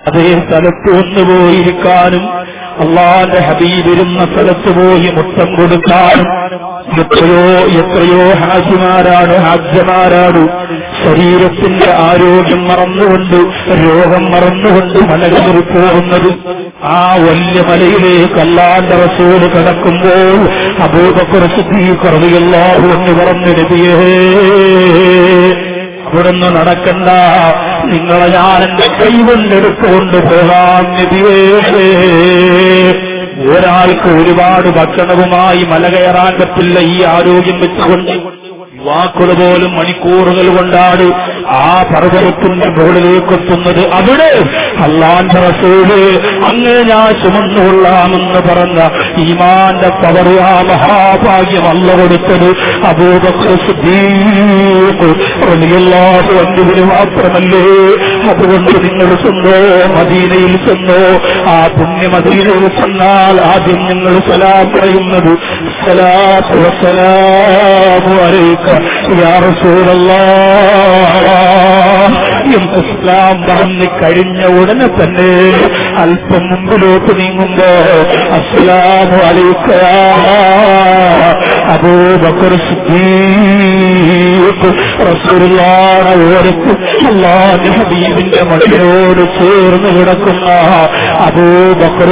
അതേ സ്ഥലത്ത് ഒന്നുപോയിരിക്കാനും അള്ളാന്റെ ഹബീബ് ഇരുന്ന സ്ഥലത്ത് പോയി മുത്തം കൊടുക്കാനും എത്രയോ എത്രയോ ഹാജിമാരാണ് ഹാജ്യമാരാണ് ശരീരത്തിന്റെ ആരോഗ്യം മറന്നുകൊണ്ട് രോഗം മറന്നുകൊണ്ട് മലകളിൽ പോകുന്നത് ആ വലിയ മലയിലേക്ക് അല്ലാന്റെ റസൂല് കടക്കുമ്പോൾ അബൂബക്കർ സിദ്ദീഖ് എന്ന് പറഞ്ഞു നബിയേ അവിടുന്ന് നടക്കണ്ട നിങ്ങളെ ഞാൻ എന്റെ കൈകൊണ്ടെടുത്തുകൊണ്ട് പോകാം നബിയേ ഒരാൾക്ക് ഒരുപാട് ഭക്ഷണവുമായി മല കയറാൻ പറ്റില്ല ഈ ആരോഗ്യം വെച്ചുകൊണ്ട് വാക്കുകൾ പോലും മണിക്കൂറുകൾ കൊണ്ടാണ് ആ പർവ്വതത്തിന്റെ മുകളിലേക്ക് എത്തുന്നത് അവിടെ അള്ളാന്റെ റസൂല് അങ്ങ് ഞാൻ ചുമന്നുകൊള്ളാമെന്ന് പറഞ്ഞ ഈമാന്റെ പവർ ആ മഹാഭാഗ്യം അല്ല കൊടുത്തത് അബൂബക്കർ സിദ്ദീഖ് റളിയല്ലാഹു അൻഹുവിന് മാത്രമല്ലേ അതുകൊണ്ട് നിങ്ങൾ ചെന്നോ മദീനയിൽ ചെന്നോ ആ പുണ്യ മദീനയിൽ ചെന്നാൽ ആദ്യം ഞങ്ങൾ സലാം പറയുന്നത് സലാത്തു വസ്സലാമു അലൈക യാ റസൂലല്ലാഹ് എന്ന് ഇസ്ലാം പറഞ്ഞു കഴിഞ്ഞ ഉടനെ തന്നെ അല്പം മുമ്പിലോട്ട് നീങ്ങുമ്പോ അസ്സലാമു അലൈക അബൂബക്കർ സിദ്ദീഖ് റസൂലുള്ളാഹി ഓരത്ത് അല്ലാഹുവിന്റെ ഹബീബിന്റെ മടിയോട് ചേർന്ന് കിടക്കുന്ന അബൂബക്കർ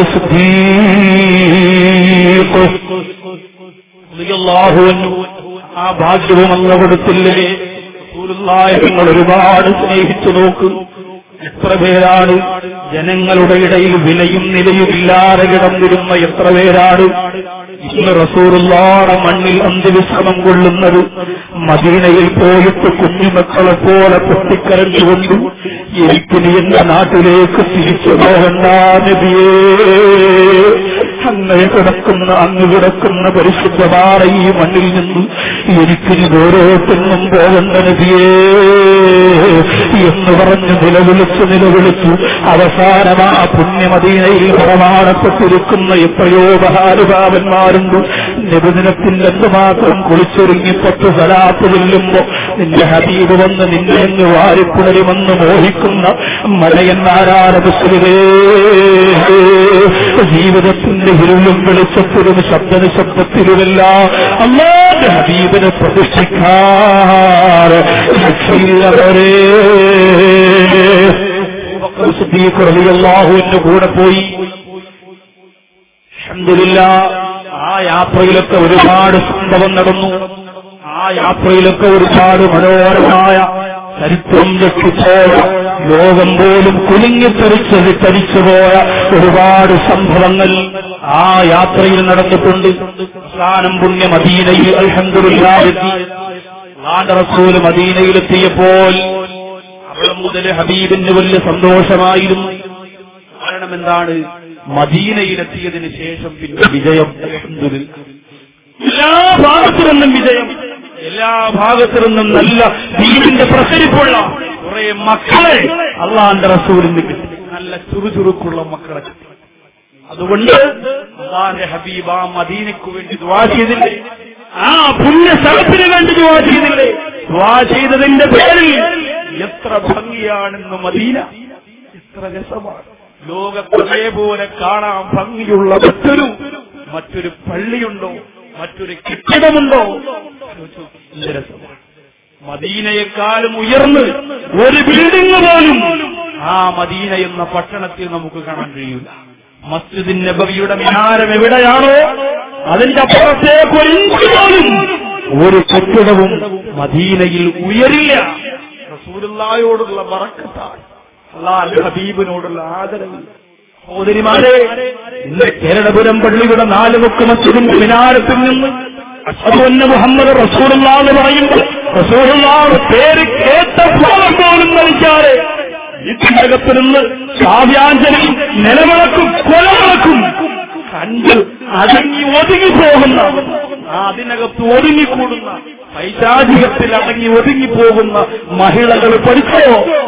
സിദ്ദീഖ് റളിയല്ലാഹു അൻഹു ആ ഭാഗ്യവും അങ്ങ് കൊടുത്തില്ലേ റസൂലുള്ളാഹിയെ നിങ്ങൾ ഒരുപാട് സ്നേഹിച്ചു നോക്കൂ എത്ര പേരാണ് ജനങ്ങളുടെ ഇടയിൽ വിലയും നിലയും ഇല്ലാതെ കിടന്നിരുന്ന എത്ര പേരാണ് ഇന്ന് റസൂറുള്ളാടെ മണ്ണിൽ അന്ത്യവിശ്രമം കൊള്ളുന്നത് മദീനയിൽ പോയിട്ട് കുഞ്ഞുമക്കളെ പോലെ പൊട്ടിക്കരഞ്ഞുകൊണ്ട് എനിക്കിനി എന്റെ നാട്ടിലേക്ക് തിരിച്ചു പോകണ്ട നബിയേ അങ്ങ് കിടക്കുന്ന അങ്ങ് കിടക്കുന്ന പരിശുദ്ധമായ ഈ മണ്ണിൽ നിന്നും എനിക്കിനി ഓരോരുത്തരും പോകണ്ട നബിയേ എന്ന് പറഞ്ഞ് നിലവിളിച്ചു നിലവിളിച്ചു അവസാനം ആ പുണ്യമദീനയിൽ പ്രമാണപ്പെട്ടിരിക്കുന്ന എത്രയോ മഹാനുഭാവന്മാരുണ്ട് നിബിദിനത്തിൽ എന്തുമാത്രം കുളിച്ചൊരുങ്ങി പത്ത് സലാത്ത് ചെല്ലുമ്പോ നിന്റെ ഹബീബ് വന്ന് നിന്നെ അങ്ങ് വാരിപ്പുണരുമെന്ന് മോഹിക്കുന്ന മലയന്മാരാണ് മുസ്ലിമേ ജീവിതത്തിന്റെ ഇരുളും വെളിച്ചത്തിലും ശബ്ദനിശബ്ദത്തിലുമെല്ലാം അല്ലാതെ ഹബീബിനെ പ്രതിഷ്ഠിക്കാറ് രക്ഷയില്ലവരേ റളിയല്ലാഹുവിന്റെ കൂടെ പോയി അൽഹംദുലില്ലാ ആ യാത്രയിലൊക്കെ ഒരുപാട് സംഭവം നടന്നു ആ യാത്രയിലൊക്കെ ഒരുപാട് മനോഹരമായ ചരിത്രം രക്ഷിപ്പോയ ലോകം പോലും കുലുങ്ങിത്തെറിച്ച് തരിച്ചുപോയ ഒരുപാട് സംഭവങ്ങൾ ആ യാത്രയിൽ നടന്നിട്ടുണ്ട് അവസാനം പുണ്യ മദീനയിൽ അൽഹന്ദുലില്ലാതെത്തി റസൂല് മദീനയിലെത്തിയപ്പോൾ അവിടെ മുതൽ ഹബീബിന് വലിയ സന്തോഷമായിരുന്നു കാരണം എന്താണ് മദീനയിലെത്തിയതിനു ശേഷം പിന്നെ വിജയം അൽഹംദുലില്ലാ. എല്ലാ ഭാഗത്തു നിന്നും വിജയം എല്ലാ ഭാഗത്തു നിന്നും നല്ല ദീനിന്റെ പ്രസരിപ്പുള്ള കുറെ മക്കളെ അള്ളാന്റെ റസൂലിന് കിട്ടി നല്ല ചുറുചുറുക്കുള്ള മക്കളെ കിട്ടി അതുകൊണ്ട് അള്ളാന്റെ ഹബീബ മദീനയ്ക്ക് വേണ്ടി ദ്വാ ചെയ്തില്ലേ ആ പുണ്യ സ്ഥലത്തിന് വേണ്ടി ദ്വാ ചെയ്തില്ലേ ദ്വാ ചെയ്തതിന്റെ പേരിൽ എത്ര ഭംഗിയാണെന്ന് മദീന എത്ര രസമാണ് ലോകത്ത് അതേപോലെ കാണാൻ ഭംഗിയുള്ള മറ്റൊരു മറ്റൊരു പള്ളിയുണ്ടോ മറ്റൊരു കെട്ടിടമുണ്ടോ എന്ത് രസമാണ് മദീനയെക്കാളും ഉയർന്ന് ഒരു ബിൽഡിംഗ് പോലും ആ മദീന എന്ന പട്ടണത്തിൽ നമുക്ക് കാണാൻ കഴിയില്ല മസ്ജിദിൻ നബവിയുടെ മിനാരം എവിടെയാണോ അതിന്റെ അപ്പുറത്തേക്ക് ഒരു ഇഞ്ച് പോലും ഒരു കെട്ടിടവും മദീനയിൽ ഉയരില്ല റസൂലുള്ളാഹിയോടുള്ള ബറക്കത്താണ് അള്ളാഹ് ഹബീബിനോടുള്ള ആദരവ് സഹോദരിമാരെ ഇന്ന് കേരളപുരം പള്ളിയുടെ നാല് മുക്ക് മസ്ജിദിന്റെ മിനാരത്തിൽ നിന്ന് അഷ്ഹദുഅന്ന മുഹമ്മദ് റസൂലുള്ളാഹ് എന്ന് പറയുമ്പോൾ റസൂലുള്ളാഹ് പേര് കേട്ട പോലും പോലും നയിക്കാതെ ഇതിനകത്ത് നിന്ന് കാവ്യാഞ്ജലി നിലവിളക്കും കൊലവിളക്കും കണ്ട് അടങ്ങി ഒതുങ്ങി പോകുന്ന ആ അതിനകത്ത് ഒതുങ്ങിക്കൂടുന്ന പൈശാചികത്തിൽ അടങ്ങി ഒതുങ്ങിപ്പോകുന്ന മഹിളകൾ പഠിച്ചോ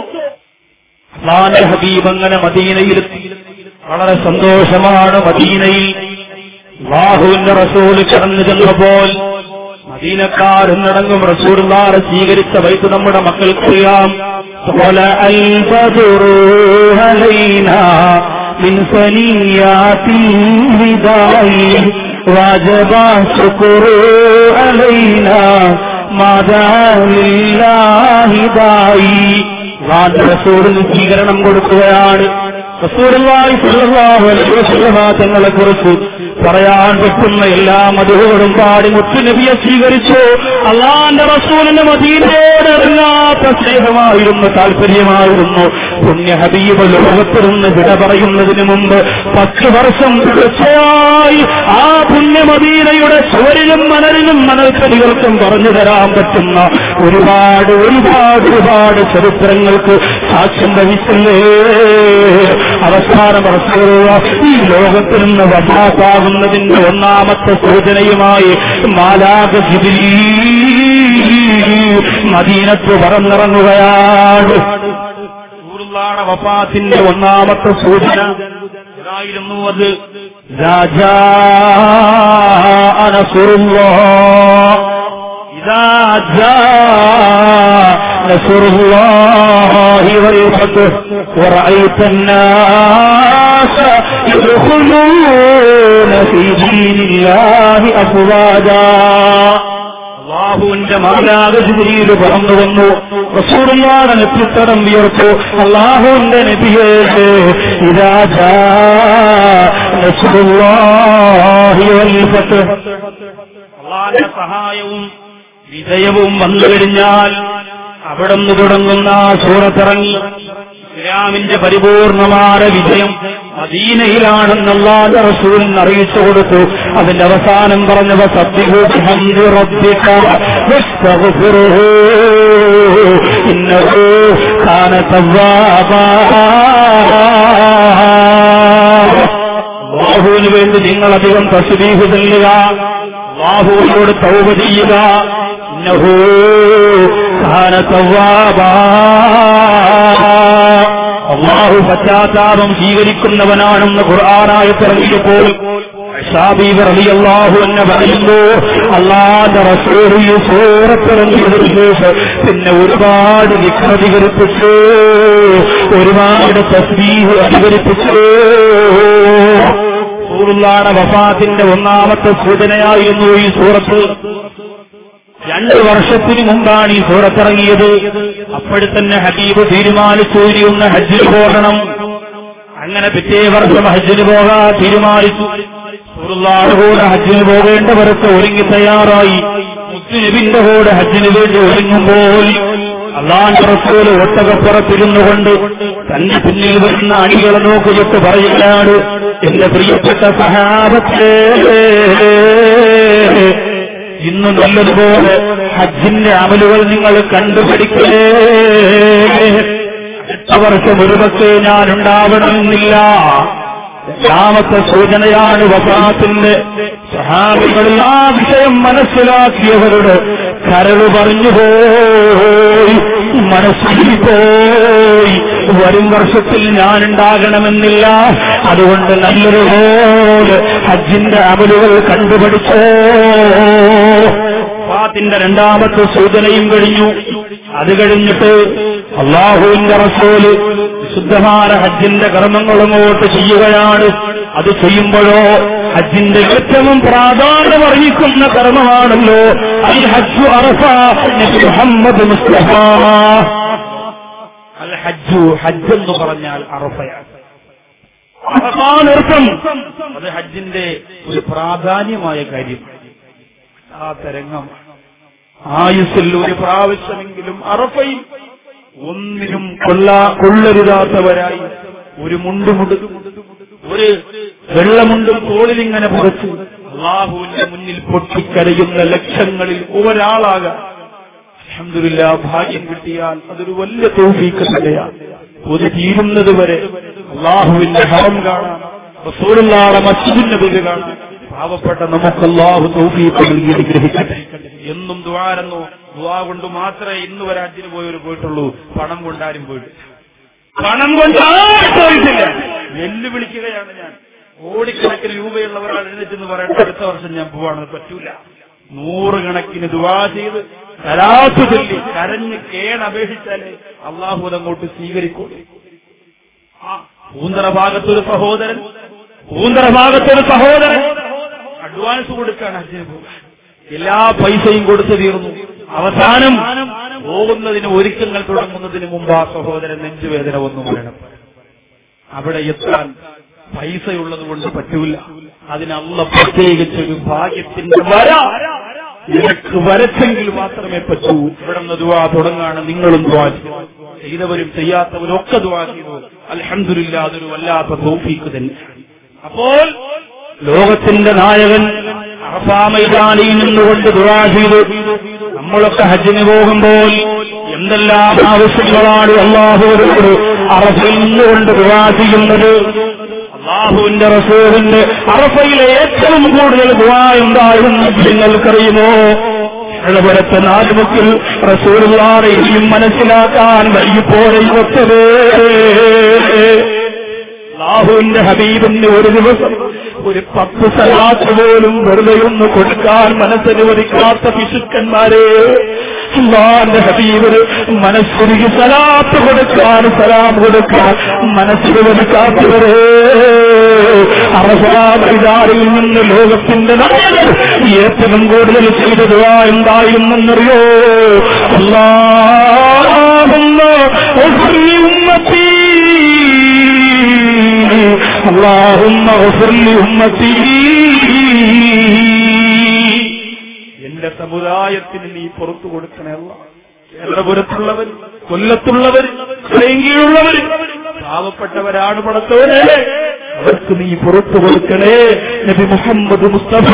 അള്ളാന്റെ ഹബീബ് അങ്ങനെ മദീനയിലെത്തി വളരെ സന്തോഷമാണ് മദീനയിൽ ബാഹുവിന്റെ റസൂല് കടന്നു ചെന്നപ്പോൾ മദീനക്കാരെന്നടങ്കം റസൂർദാറെ സ്വീകരിച്ച വൈത്ത് നമ്മുടെ മക്കൾക്കറിയാം طلع البدر علينا من ثنيات الوداع وجب الشكر علينا ما دعا لله داعي റസൂലിന് സ്വീകരണം കൊടുക്കുകയാണ് റസൂലുള്ളാഹി സ്വല്ലല്ലാഹു അലൈഹി വസല്ലമ തങ്ങളെ കുറിച്ച് പറയാൻ പറ്റുന്ന എല്ലാ മധുകളും പാടി മുത്തുനബിയെ സ്വീകരിച്ചു അള്ളാന്റെ റസൂലിന് മദീനയോട് ഇറങ്ങാത്ത സ്നേഹമായിരുന്നു താല്പര്യമായിരുന്നു പുണ്യ ഹബീബ് ലോകത്തിൽ നിന്ന് വിട പറയുന്നതിന് മുമ്പ് പത്ത് വർഷം തീർച്ചയായി ആ പുണ്യ മദീനയുടെ ചുവരിലും മണലിലും മണൽക്കടികൾക്കും പറഞ്ഞു തരാൻ പറ്റുന്ന ഒരുപാട് ഒരുപാട് ഒരുപാട് ചരിത്രങ്ങൾക്ക് സാക്ഷ്യം വഹിച്ചില്ലേ അവസാനം റസൂലുള്ള ഈ ലോകത്തിൽ നിന്ന് വഫാത്താകുന്നതിന്റെ ഒന്നാമത്തെ സൂചനയുമായി മാലാക ജിബിലി മദീനത്ത് പറന്നിറങ്ങുകയാണ് റസൂലുള്ളാഹിയുടെ വഫാത്തിന്റെ ഒന്നാമത്തെ സൂചന ഇതായിരുന്നു അത് രാജാ നസുറുല്ലാഹ് إذا جاء نصر الله والفتح ورأيت الناس يدخلون في دين الله أفواجا അള്ളാഹുവിന്റെ മാലാകശിരിയിൽ പറന്നു വന്നു റസൂറുള്ളാടെ നെറ്റിത്തടം വിയർത്തു അള്ളാഹുവിന്റെ നബിയേ ഇരാജാ നസ്റുല്ലാഹി വൽ ഫത്ഹ് അള്ളാന്റെ സഹായവും വിജയവും വന്നു കഴിഞ്ഞാൽ അവിടെ നിന്ന് തുടങ്ങുന്ന ആ സൂറത്തിറങ്ങി ഇസ്ലാമിന്റെ പരിപൂർണമായ വിജയം മദീനയിലാണെന്ന് അള്ളാന്റെ റസൂലിന് അറിയിച്ചു കൊടുത്തു അതിന്റെ അവസാനം പറഞ്ഞവ ബാഹുവിന് വേണ്ടി നിങ്ങൾ അധികം തസ്ബീഹ് ചെല്ലുക ബാഹുവിനോട് തൗബ ചെയ്യുക ഇന്നഹു കാന തവ്വാബാ അള്ളാഹു പശ്ചാത്താപം സ്വീകരിക്കുന്നവനാണെന്ന് ഖുർആാനായി പറഞ്ഞപ്പോൾ അള്ളാഹു എന്നെ പറയുമ്പോ അള്ളാന്റെ റസൂറിയ സൂറത്തിറങ്ങിയതിനു ശേഷം പിന്നെ ഒരുപാട് വിക്രതികരിപ്പിച്ചു ഒരുപാട് തസ്ബീഹ് അധികരിപ്പിച്ചു സൂറുള്ളാടെ വഫാത്തിന്റെ ഒന്നാമത്തെ സൂചനയായിരുന്നു ഈ സൂറത്ത് രണ്ട് വർഷത്തിനു മുമ്പാണ് ഈ സൂറത്തിറങ്ങിയത് അപ്പോഴെ തന്നെ ഹബീബ് തീരുമാനിച്ചു ഇനി ഒന്ന് ഹജ്ജിന് പോകണം അങ്ങനെ പിറ്റേ വർഷം ഹജ്ജിന് പോകാൻ തീരുമാനിച്ചു സൂറുള്ളാട് കൂടെ ഹജ്ജിന് പോകേണ്ടവർക്ക് ഒരുങ്ങി തയ്യാറായി മുത്തുനബിന്റെ കൂടെ ഹജ്ജിന് വേണ്ടി ഒരുങ്ങുമ്പോൾ അള്ളാന്റെ റസൂല് ഒട്ടകപ്പുറത്തിരുന്നുകൊണ്ട് തന്റെ പിന്നിൽ വരുന്ന അണികളെ നോക്കിയിട്ട് പറയുകയാണ് എന്റെ പ്രിയപ്പെട്ട സഹാബത്തേ ഇന്ന് നല്ലതുപോലെ ഹജ്ജിന്റെ അമലുകൾ നിങ്ങൾ കണ്ടുപിടിക്കലേ അടുത്ത വർഷം ഒരുപക്ഷെ ഞാൻ ഉണ്ടാവണമെന്നില്ല രണ്ടാമത്തെ സൂചനയാണ് വസാത്തിന്റെ സഹാബികളിൽ ആ വിഷയം മനസ്സിലാക്കിയവരുടെ കരള് പറഞ്ഞു പോയി മനസ്സിൽ പോയി വരും വർഷത്തിൽ ഞാൻ ഉണ്ടാകണമെന്നില്ല അതുകൊണ്ട് നല്ലതുപോലെ ഹജ്ജിന്റെ അമലുകൾ കണ്ടുപിടിച്ചോ ഫാത്തിന്റെ രണ്ടാമത്തെ സൂചനയും കഴിഞ്ഞു അത് കഴിഞ്ഞിട്ട് അള്ളാഹുവിന്റെ റസൂല് ശുദ്ധമായ ഹജ്ജിന്റെ കർമ്മങ്ങളങ്ങോട്ട് ചെയ്യുകയാണ് അത് ചെയ്യുമ്പോഴോ ഹജ്ജിന്റെ ഏറ്റവും പ്രാധാന്യം അറിയിക്കുന്ന കർമ്മമാണല്ലോ അൽ ഹജ്ജു അറഫ നബി മുഹമ്മദ് മുസ്തഫ അൽ ഹജ്ജു ഹജ്ജ് എന്ന് പറഞ്ഞാൽ അറഫയാണ് അറഫാനർത്ഥം അത് ഹജ്ജിന്റെ ഒരു പ്രാധാന്യമായ കാര്യം ആ തരംഗം ആയുസ്സിൽ ഒരു പ്രാവശ്യമെങ്കിലും അറഫയിൽ ഒന്നിനും കൊള്ള കൊള്ളരുതാത്തവരായി ഒരു മുണ്ടുമുണ്ട് ഒരു വെള്ളമുണ്ടും തോളിലിങ്ങനെ പുറച്ച് അള്ളാഹുവിന്റെ മുന്നിൽ പൊട്ടിക്കരയുന്ന ലക്ഷങ്ങളിൽ ഒരാളാകാൻ അഹമ്മദില്ല ഭാഗ്യം കിട്ടിയാൽ അതൊരു വലിയ തോഫീക്ക് തന്നെയാണ് പൊതു തീരുന്നത് വരെ അള്ളാഹുവിന്റെ ഹറം കാണാൻ റസൂലുള്ളാടെ മസ്ജിദിന്റെ പേര് കാണാൻ പാവപ്പെട്ട നമുക്ക് അള്ളാഹു തൗഫീഖ് നൽകി അനുഗ്രഹിക്കട്ടെ എന്നും ദ്വാരെന്നോ ദ്വാ കൊണ്ട് മാത്രമേ ഇന്ന് വരെ അഞ്ചിന് പോയവർ പോയിട്ടുള്ളൂ പണം കൊണ്ടാരും പോയിട്ടില്ല പണം കൊണ്ട് ആരും പോയിട്ടില്ല വെല്ലുവിളിക്കുകയാണ് ഞാൻ കോടിക്കണക്കിന് രൂപയുള്ള ഒരാൾ എഴുന്നേറ്റെന്ന് പറയട്ടെ അടുത്ത വർഷം ഞാൻ പോവാണെന്ന് പറ്റൂല നൂറുകണക്കിന് ദുവാ ചെയ്ത് കരാത്തു ചൊല്ലി കരഞ്ഞ് കേണപേക്ഷിച്ചാലേ അള്ളാഹു അതങ്ങോട്ട് സ്വീകരിക്കൂ ആ പൂന്തറ ഭാഗത്തൊരു സഹോദരൻ പൂന്തറ ഭാഗത്തൊരു സഹോദരൻ അഡ്വാൻസ് കൊടുക്കാണ് ഹജ്ജിന് പോകാൻ എല്ലാ പൈസയും കൊടുത്തു തീർന്നു അവസാനം പോകുന്നതിന് ഒരുക്കങ്ങൾ തുടങ്ങുന്നതിന് മുമ്പ് ആ സഹോദരൻ നെഞ്ചുവേദന വന്നു മരണം അവിടെ എത്താൻ പൈസയുള്ളത് കൊണ്ട് പറ്റൂല അതിനല്ല പ്രത്യേകിച്ചൊരു ഭാഗ്യത്തിന്റെ വര നിനക്ക് വരച്ചെങ്കിൽ മാത്രമേ പറ്റൂ ഇവിടെ നിന്ന് ദുവാ തുടങ്ങാണ് നിങ്ങളും ദുവാ ചെയ്തു. ചെയ്തവരും ചെയ്യാത്തവരും ഒക്കെ ദുവാ ചെയ്തു അലഹമില്ല അതൊരു വല്ലാത്ത തോഫീക്ക് തന്നെ അപ്പോൾ ലോകത്തിന്റെ നായകൻ അറഫാ മൈതാനിയിൽ നിന്നുകൊണ്ട് ദുവാ ചെയ്തു നമ്മളൊക്കെ ഹജ്ജിന് പോകുമ്പോൾ എന്തെല്ലാം ആവശ്യങ്ങളാണ് അള്ളാഹുവിനോട് അറഫയിൽ നിന്നുകൊണ്ട് ദുവാ ചെയ്യുന്നത് അള്ളാഹുവിന്റെ റസൂലിന്റെ അറഫയിലെ ഏറ്റവും കൂടുതൽ ദുവാ എന്തായിരുന്നു നിങ്ങൾക്കറിയുമോ ഇളപുരത്തെ നാലുമുക്കിൽ റസൂലുള്ളാടെ ഇനിയും മനസ്സിലാക്കാൻ വൈകിപ്പോലെ ഒത്തത് അള്ളാഹുവിന്റെ ഹബീബിന് ഒരു ദിവസം ഒരു പത്ത് സലാത്ത് പോലും വെറുതെ ഒന്ന് കൊടുക്കാൻ മനസ്സനുവദിക്കാത്ത പിശുക്കന്മാരെ അള്ളാന്റെ ഹബീബിന് മനസ്സുരുകി സലാത്ത് കൊടുക്കാൻ സലാം കൊടുക്കാൻ മനസ്സനുവദിക്കാത്തവരെ അറസാറിൽ നിന്ന് ലോകത്തിന്റെ നായകൻ ഏറ്റവും കൂടുതൽ ചെയ്തത് എന്തായിരുന്നെന്നറിയോ അള്ളാഹുമ്മ ഉസ്രി ഉമ്മത്തി اللهم اغفر لأمتي എന്റെ സമുദായത്തിന് നീ പുറത്തു കൊടുക്കണമല്ല കേരളപുരത്തുള്ളവർ കൊല്ലത്തുള്ളവർ കീഴുള്ളവർ പാവപ്പെട്ടവരാണ് പടത്തവരെ അവർക്ക് നീ പുറത്തു കൊടുക്കണേ നബി മുഹമ്മദ് മുസ്തഫ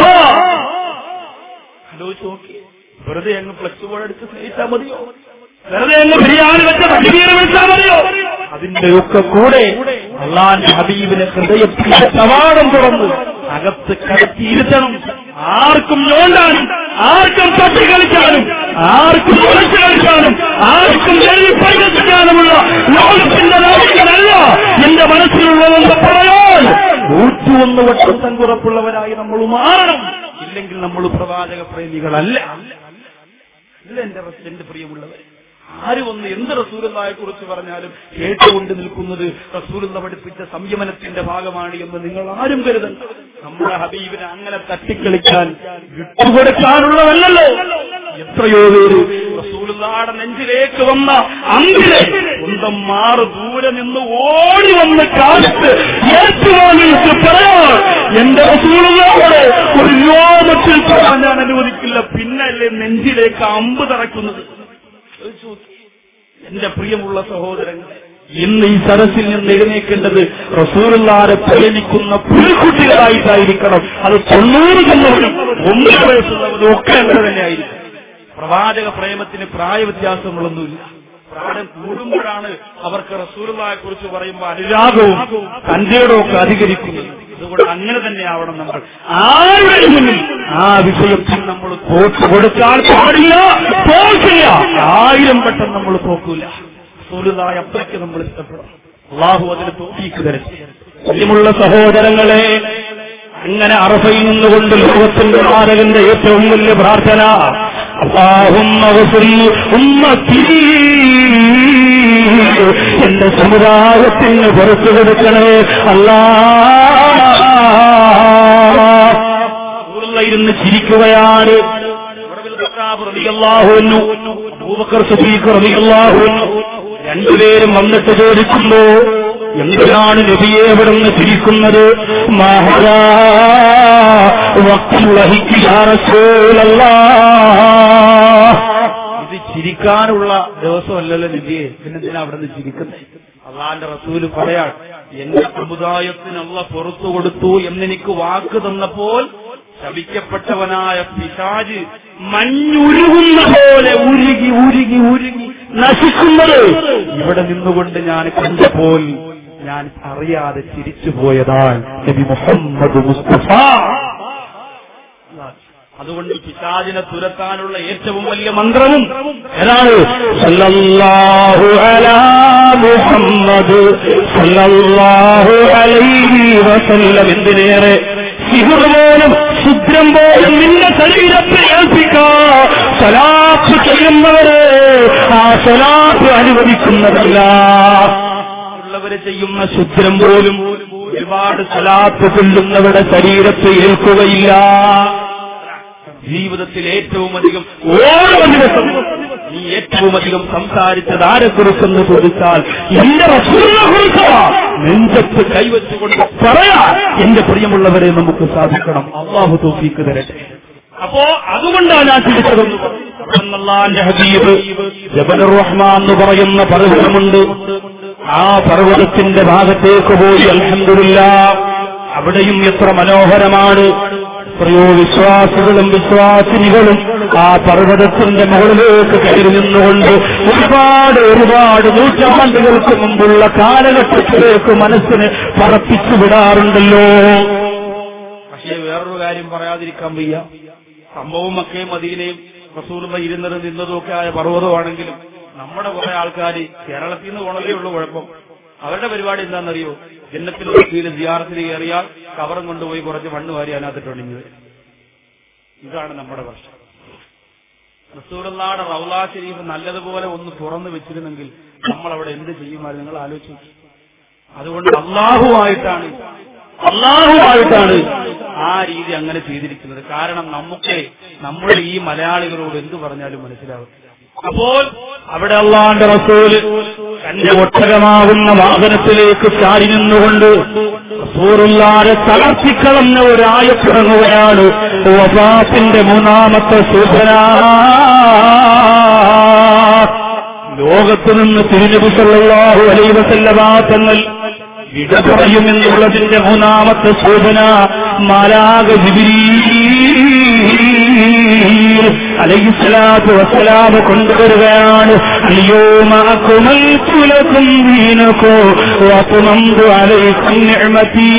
ആലോചിച്ച് നോക്കി വെറുതെ അങ്ങ് ഫ്ലക്സ് ബോർഡ് എടുത്ത് സ്നേഹിച്ചാൽ മതിയോ വെറുതെ അങ്ങ് ബിരിയാണി വെച്ച വണ്ടികീറ് വിളിച്ചാൽ മതിയോ അതിന്റെ ഒക്കെ കൂടെ അള്ളാന്റെ ഹബീബിനെ ഹൃദയത്തിന്റെ കവാടം തുറന്ന് അകത്ത് കടത്തിയിരുത്തണം ആർക്കും ഞോണ്ടാനും ആർക്കും തട്ടി കളിക്കാനും ആർക്കും ഉറച്ചു കളിക്കാനും ആർക്കും എഴുതി പരിഹസിക്കാനുമുള്ള ലോകത്തിന്റെ നായകനല്ല എന്റെ മനസ്സിലുള്ളതെന്ന് പറയാൻ നൂറ്റിയൊന്ന് വട്ടം തങ്കുറപ്പുള്ളവരായി നമ്മൾ മാറണം ഇല്ലെങ്കിൽ നമ്മൾ പ്രവാചക പ്രേമികളല്ല ഇല്ല എന്റെ റസ്- എന്റെ പ്രിയമുള്ളവർ ആര് വന്ന് എന്ത് റസൂലുള്ളായെ കുറിച്ച് പറഞ്ഞാലും കേട്ടുകൊണ്ട് നിൽക്കുന്നത് റസൂലുള്ള പഠിപ്പിച്ച സംയമനത്തിന്റെ ഭാഗമാണ് എന്ന് നിങ്ങൾ ആരും കരുതണ്ട നമ്മുടെ ഹബീബിനെ അങ്ങനെ തട്ടിക്കളിക്കാൻ വിട്ടുകൊടുക്കാനുള്ളതല്ലോ എത്രയോ പേര് റസൂലുള്ളാടെ നെഞ്ചിലേക്ക് വന്ന അന്തിലെ സ്വന്തം മാറ് ദൂരെ നിന്ന് ഓടി വന്ന് കാലത്ത് ഏറ്റുവാങ്ങിയിട്ട് പറയാൻ എന്റെ റസൂലുള്ളാടെ ഒരു രോമത്തിൽ തൊടാൻ ഞാൻ അനുവദിക്കില്ല പിന്നല്ലേ നെഞ്ചിലേക്ക് അമ്പ് തറയ്ക്കുന്നത് ചോദിച്ചു നോക്കി. എന്റെ പ്രിയമുള്ള സഹോദരങ്ങളെ ഇന്ന് ഈ സരസിൽ നിന്ന് എഴുന്നേക്കേണ്ടത് റസൂറുള്ളാരെ പ്രേമിക്കുന്ന പുൽക്കുട്ടികളായിട്ടായിരിക്കണം അത് തൊണ്ണൂറ് ചെന്നവരും ഒന്നര വയസ്സുള്ളവരും ഒക്കെ അങ്ങനെ തന്നെയായിരിക്കും പ്രവാചക പ്രേമത്തിന് പ്രായവ്യത്യാസങ്ങളൊന്നുമില്ല പ്രായം കൂടുമ്പോഴാണ് അവർക്ക് റസൂലുള്ളായെ കുറിച്ച് പറയുമ്പോൾ അനുരാഗവും തന്റെയോടും ഒക്കെ അധികരിക്കുന്നത് അതുകൊണ്ട് അങ്ങനെ തന്നെ ആവണം നമ്മൾ ആരുടെയും മുന്നിൽ ആ വിഷയത്തിൽ നമ്മൾ തോറ്റു കൊടുക്കാൻ പാടില്ല തോക്കില്ല ആയിരം വട്ടം നമ്മൾ തോക്കൂല റസൂലുള്ളായെ അത്രയ്ക്ക് നമ്മൾ ഇഷ്ടപ്പെടണം അള്ളാഹു അതിന് തോക്കിക്ക് തരട്ടെ പ്രിയമുള്ള സഹോദരങ്ങളെ അങ്ങനെ അറഫയിൽ നിന്നുകൊണ്ട് ലോകത്തിന്റെ നാരകന്റെ ഏറ്റവും വലിയ പ്രാർത്ഥന അള്ളാഹുമ്മ ഗഫിർ ഉമ്മത്തി എന്റെ സമുദായത്തിന് പുറത്തു കൊടുക്കണേ അല്ലാ ഇരുന്ന് ചിരിക്കുകയാണ് അബൂബക്കർ സദീഖ് റളിയല്ലാഹു അൻഹു രണ്ടുപേരും വന്നിട്ട് ചോദിക്കുന്നു എന്തിനാണ് നബിയെ ഇവിടുന്ന് ചിരിക്കുന്നത് മഹരാ വക്തുലഹിക്ക് യാ റസൂലല്ലാഹ് ഇത് ചിരിക്കാനുള്ള ദിവസമല്ലല്ലോ നബിയെ പിന്നെന്തിനാ അവിടെ നിന്ന് ചിരിക്കുന്നത് അള്ളാന്റെ റസൂല് പറയാൻ എന്റെ സമുദായത്തിനുള്ള പുറത്തു കൊടുത്തു എന്നെനിക്ക് വാക്ക് തന്നപ്പോൾ ശപിക്കപ്പെട്ടവനായ പിശാജ് മഞ്ഞുരുകുന്ന പോലെ ഉരുകി ഉരുകി ഉരുകി നശിക്കുന്നത് ഇവിടെ നിന്നുകൊണ്ട് ഞാൻ കണ്ടപ്പോൾ ഞാൻ അറിയാതെ ചിരിച്ചു പോയതാണ് നബി മുഹമ്മദ് മുസ്തഫ അതുകൊണ്ട് പിശാചിനെ തുരത്താനുള്ള ഏറ്റവും വലിയ മന്ത്രവും ഏതാണ് സല്ലല്ലാഹു അലാ മുഹമ്മദ് സല്ലല്ലാഹു അലൈഹി വസല്ലം എന്തിനേറെ സിഹർ പോലും ശുദ്രം പോലും നിന്റെ ശരീരത്തെ ഏൽപ്പിക്കാ സ്വലാത്ത് ചെയ്യുന്നവരെ ആ സ്വലാത്ത് അനുവദിക്കുന്നതല്ല ഉള്ളവരെ ചെയ്യുന്ന ശുദ്രം പോലും ഒരുപാട് സ്വലാത്ത് കൊല്ലുന്നവരുടെ ശരീരത്തെ ഏൽക്കുകയില്ല ജീവിതത്തിൽ ഏറ്റവും അധികം ഓരോ ദിവസം നീ ഏറ്റവും അധികം സംസാരിച്ചത് ആരെക്കുറിച്ചെന്ന് ചോദിച്ചാൽ എന്റെ റസൂലിനെ കുറിച്ചാ നെഞ്ചത്ത് കൈവച്ചുകൊണ്ട് പറയാ എന്റെ പ്രിയമുള്ളവരെ നമുക്ക് സാധിക്കണം അള്ളാഹു തോഫീക്ക് തരട്ടെ അപ്പോ അതുകൊണ്ടാണ് ഞാൻ ചിരിച്ചതെന്ന് അള്ളാന്റെ ഹബീബ് ജബലുർ റഹ്മാൻ എന്ന് പറയുന്ന പർവ്വതമുണ്ട് ആ പർവ്വതത്തിന്റെ ഭാഗത്തേക്ക് പോയി അൽഹംദുലില്ല അവിടെയും എത്ര മനോഹരമാണ് എത്രയോ വിശ്വാസികളും വിശ്വാസിനികളും ആ പർവ്വതത്തിന്റെ മുകളിലേക്ക് കയറി നിന്നുകൊണ്ട് ഒരുപാട് ഒരുപാട് നൂറ്റാണ്ടുകൾക്ക് മുമ്പുള്ള കാലഘട്ടത്തിലേക്ക് മനസ്സിന് പറപ്പിച്ചു വിടാറുണ്ടല്ലോ പക്ഷേ വേറൊരു കാര്യം പറയാതിരിക്കാൻ വയ്യ സംഭവം മക്കയും മദീനയും റസൂലുമ ഇരുന്നതും നിന്നതും ഒക്കെ ആയ പർവ്വതമാണെങ്കിലും നമ്മുടെ കുറെ ആൾക്കാർ കേരളത്തിൽ നിന്ന് പോണതേ ഉള്ളൂ കുഴപ്പം അവരുടെ പരിപാടി എന്താണെന്നറിയോ ജന്നത്തിൽ വക്കീൽ സിയാറത്തിൽ കയറിയാൽ കവറും കൊണ്ടുപോയി കുറച്ച് മണ്ണ് വാരി അതിനകത്തിട്ടുണ്ടെങ്കിൽ ഇതാണ് നമ്മുടെ പ്രശ്നം റസൂറുള്ളാടെ റൗലാ ശരീഫ് നല്ലതുപോലെ ഒന്ന് തുറന്നു വെച്ചിരുന്നെങ്കിൽ നമ്മൾ അവിടെ എന്ത് ചെയ്യുമായിരുന്നു നിങ്ങൾ ആലോചിച്ചു നോക്ക്. അതുകൊണ്ട് അള്ളാഹുവായിട്ടാണ് അള്ളാഹുവായിട്ടാണ് ആ രീതി അങ്ങനെ ചെയ്തിരിക്കുന്നത് കാരണം നമുക്ക് നമ്മുടെ ഈ മലയാളികളോട് എന്തു പറഞ്ഞാലും മനസ്സിലാവും അപ്പോൾ അവിടെ അള്ളാന്റെ റസൂല് തന്റെ ഒട്ടകമാകുന്ന വാഹനത്തിലേക്ക് ചാരി നിന്നുകൊണ്ട് റസൂറുള്ളാരെ തളർത്തിക്കളഞ്ഞ ഒരായത്തിറങ്ങുകയാണ് വഫാത്തിന്റെ മൂന്നാമത്തെ സൂചന ലോകത്തു നിന്ന് തിരുനബി സല്ലല്ലാഹു അലൈഹി വസല്ലമ തങ്ങൾ വിട പറയുമെന്നുള്ളതിന്റെ മൂന്നാമത്തെ സൂചന മാലാക ജിബ്രീൽ അലൈഹിസ്സലാത്തു വസ്സലാം കൊണ്ടുവരികയാണ് അയ്യോമ അക്മൽതു ലക്കും ദീനക്കും വഅത്മംതു അലൈക്കും നിഅമതി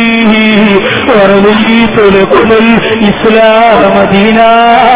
വറദീതു ലക്കുമുൽ ഇസ്ലാമ ദീനാ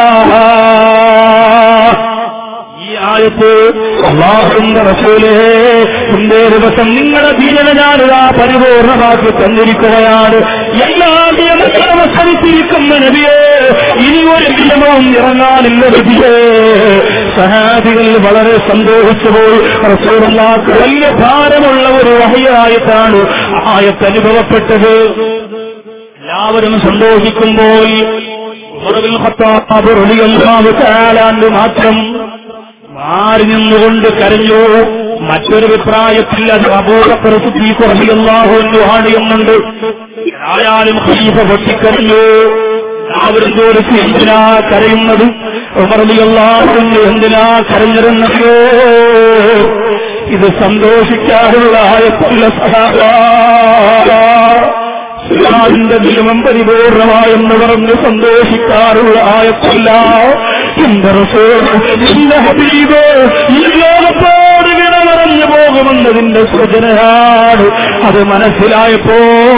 ഈ ആയത്ത് അള്ളാഹുന്റെ റസൂലേ ഇന്നേ ദിവസം നിങ്ങളുടെ ദീനന ഞാനിതാ പരിപൂർണമാക്കി തന്നിരിക്കുകയാണ് എല്ലാ നിയമങ്ങളും അവസാനിച്ചിരിക്കുന്ന നബിയെ ഇനി ഒരു നിയമവും ഇറങ്ങാനില്ല നബിയെ സഹാബികൾ വളരെ സന്തോഷിച്ചുപോയി റസൂലുള്ളാഹ്ക്ക് വലിയ ഭാരമുള്ള ഒരു വഹയായിട്ടാണ് ആയത്ത് അനുഭവപ്പെട്ടത് എല്ലാവരും സന്തോഷിക്കുമ്പോൾ ഉമറുൽ ഖത്താബ് റളിയല്ലാഹു തആല അൻഹു മാത്രം മാറി നിന്നുകൊണ്ട് കരഞ്ഞു മറ്റൊരു അഭിപ്രായത്തിൽ അത് അബൂബക്കർ സിദ്ദീഖ് റളിയല്ലാഹു അൻഹു ആണ് എന്നുണ്ട് ആയാലും ഖലീഫ പൊട്ടിക്കരഞ്ഞു എല്ലാവരും ചോദിച്ചു എന്തിനാ കരയുന്നത് ഉമർ റളിയല്ലാഹു അൻഹു എന്തിനാ കരഞ്ഞിരുന്നല്ലോ ഇത് സന്തോഷിക്കാനുള്ള ആയത്തല്ല സഹാബ ഇസ്ലാമിന്റെ നിയമം പരിപൂർണമായെന്ന് പറഞ്ഞ് സന്തോഷിക്കാറുള്ള ആയത്തല്ല എന്റെ റസൂൽ, എന്റെ ഹബീബ് ഈ ലോകത്തോട് വിട പറഞ്ഞു പോകുമെന്നതിന്റെ സൂചനയാണ് അത് മനസ്സിലായപ്പോ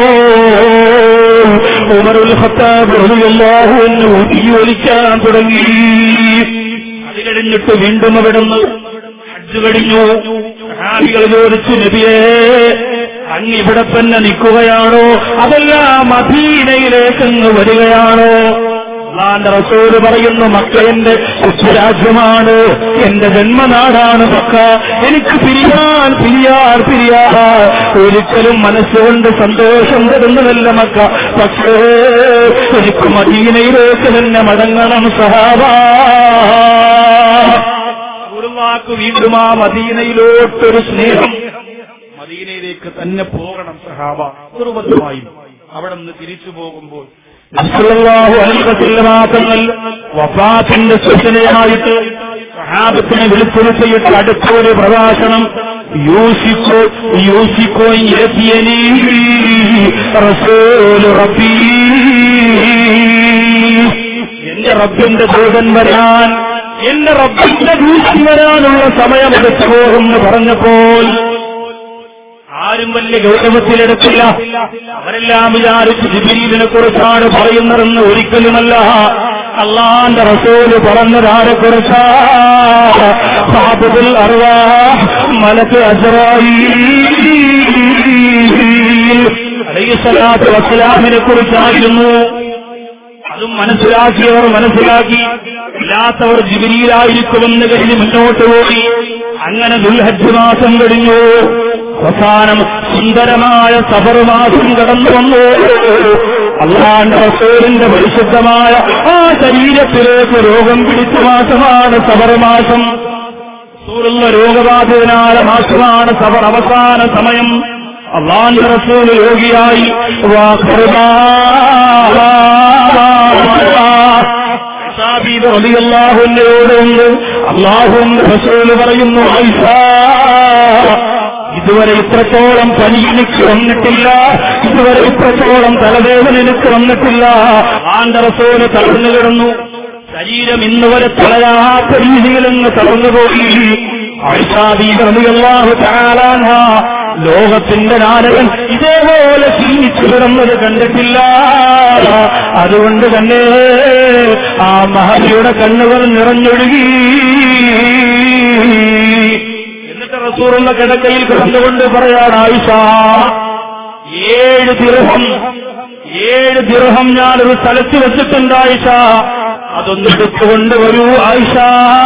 ഉമറുൽ ഖത്താബ് റളിയല്ലാഹു അൻഹു തീയൊലിക്കാൻ തുടങ്ങി അത് കഴിഞ്ഞിട്ട് വീണ്ടും അവിടുന്ന് ഹജ്ജ് കഴിഞ്ഞു സഹാബികൾ ചോദിച്ചു നബിയേ അങ്ങ് ഇവിടെ തന്നെ നിൽക്കുകയാണോ അതല്ല മദീനയിലേക്ക് അങ്ങ് വരികയാണോ അള്ളാന്റെ റസൂല് പറയുന്നു മക്ക എന്റെ രാജ്യമാണ് എന്റെ ജന്മനാടാണ് മക്ക എനിക്ക് പിരിയാൻ പിരിയാൻ പിരിയാ ഒരിക്കലും മനസ്സുകൊണ്ട് സന്തോഷം തരുന്നതല്ല മക്ക പക്ഷേ എനിക്ക് മദീനയിലേക്ക് തന്നെ മടങ്ങണം സഹാബാ ഒരു വാക്ക് വീണ്ടും ആ മദീനയിലോട്ടൊരു സ്നേഹം മദീനയിലേക്ക് തന്നെ പോകണം സഹാബ കുറുബത്തുമായും അവിടെ നിന്ന് തിരിച്ചു പോകുമ്പോൾ നബിസല്ലല്ലാഹു അലൈഹി വസല്ലമ തങ്ങൾ വഫാത്തിന്റെ സൂചനയായിട്ട് സഹാബത്തിനെ വിളിച്ചിരുത്തിയിട്ട് അടുത്ത ഒരു പ്രഭാഷണം യൂസിക്കോ യൂസിക്കോ യത്തിയനീ റസൂലു റബ്ബീ എന്റെ റബ്ബിന്റെ ദൂതൻ വരാൻ എന്റെ റബ്ബിന്റെ ദൂതൻ വരാനുള്ള സമയം എടുത്തു പോകുമെന്ന് പറഞ്ഞപ്പോൾ ആരും വലിയ ഗൗരവത്തിലെടുത്തില്ല അവരെല്ലാം വിചാരിച്ച് ജിബിരീലിനെ കുറിച്ചാണ് പറയുന്നതെന്ന് ഒരിക്കലുമല്ല അള്ളാന്റെ റസൂല് പറഞ്ഞതാരെ കുറിച്ചാ സാബുൽ അറുവാ മലക്ക് അസറായി അലൈഹിസ്സലാത്തു വസ്സലാമിനെ കുറിച്ചായിരുന്നു അതും മനസ്സിലാക്കിയവർ മനസ്സിലാക്കി ഇല്ലാത്തവർ ജിബിരിയിലായിരിക്കുമെന്ന് കരുതി മുന്നോട്ട് പോയി അങ്ങനെ ദുൽഹജ്ജ് മാസം കഴിഞ്ഞു അവസാനം സുന്ദരമായ സബർ മാസം കടന്നു വന്നു അള്ളാന്റെ റസൂലിന്റെ പരിശുദ്ധമായ ആ ശരീരത്തിലേക്ക് രോഗം പിടിച്ച മാസമാണ് സബർ മാസം റസൂലുള്ള രോഗബാധിതനായ മാസമാണ് സബർ അവസാന സമയം അള്ളാന്റെ റസൂൽ രോഗിയായി അള്ളാഹുവിനോടുണ്ട് അള്ളാഹുവിന്റെ റസൂൽ പറയുന്നു ഐഷ ഇതുവരെ ഇത്രത്തോളം പനി എനിക്ക് വന്നിട്ടില്ല ഇതുവരെ ഇത്രത്തോളം തലവേദന എനിക്ക് വന്നിട്ടില്ല ആന്റെ റസൂല് തളർന്നു കിടന്നു ശരീരം ഇന്ന് വരെ തളരാത്ത രീതിയിലങ്ങ് തളർന്നുപോയി ാഹു താലാൻഹ ലോകത്തിന്റെ നാരകൻ ഇതേപോലെ ക്ഷീണിച്ചു കിടന്നത് കണ്ടിട്ടില്ല അതുകൊണ്ട് തന്നെ ആ മഹതിയുടെ കണ്ണുകൾ നിറഞ്ഞൊഴുകി എന്നിട്ട് റസൂറുള്ള കിടക്കയിൽ കിടന്നുകൊണ്ട് പറയാണ് ആയിഷ ഏഴ് ദിർഹം ഏഴ് ദിർഹം ഞാനൊരു സ്ഥലത്ത് വെച്ചിട്ടുണ്ട് ആയിഷ അതൊന്നെടുത്തുകൊണ്ട് വരൂ ആയിഷ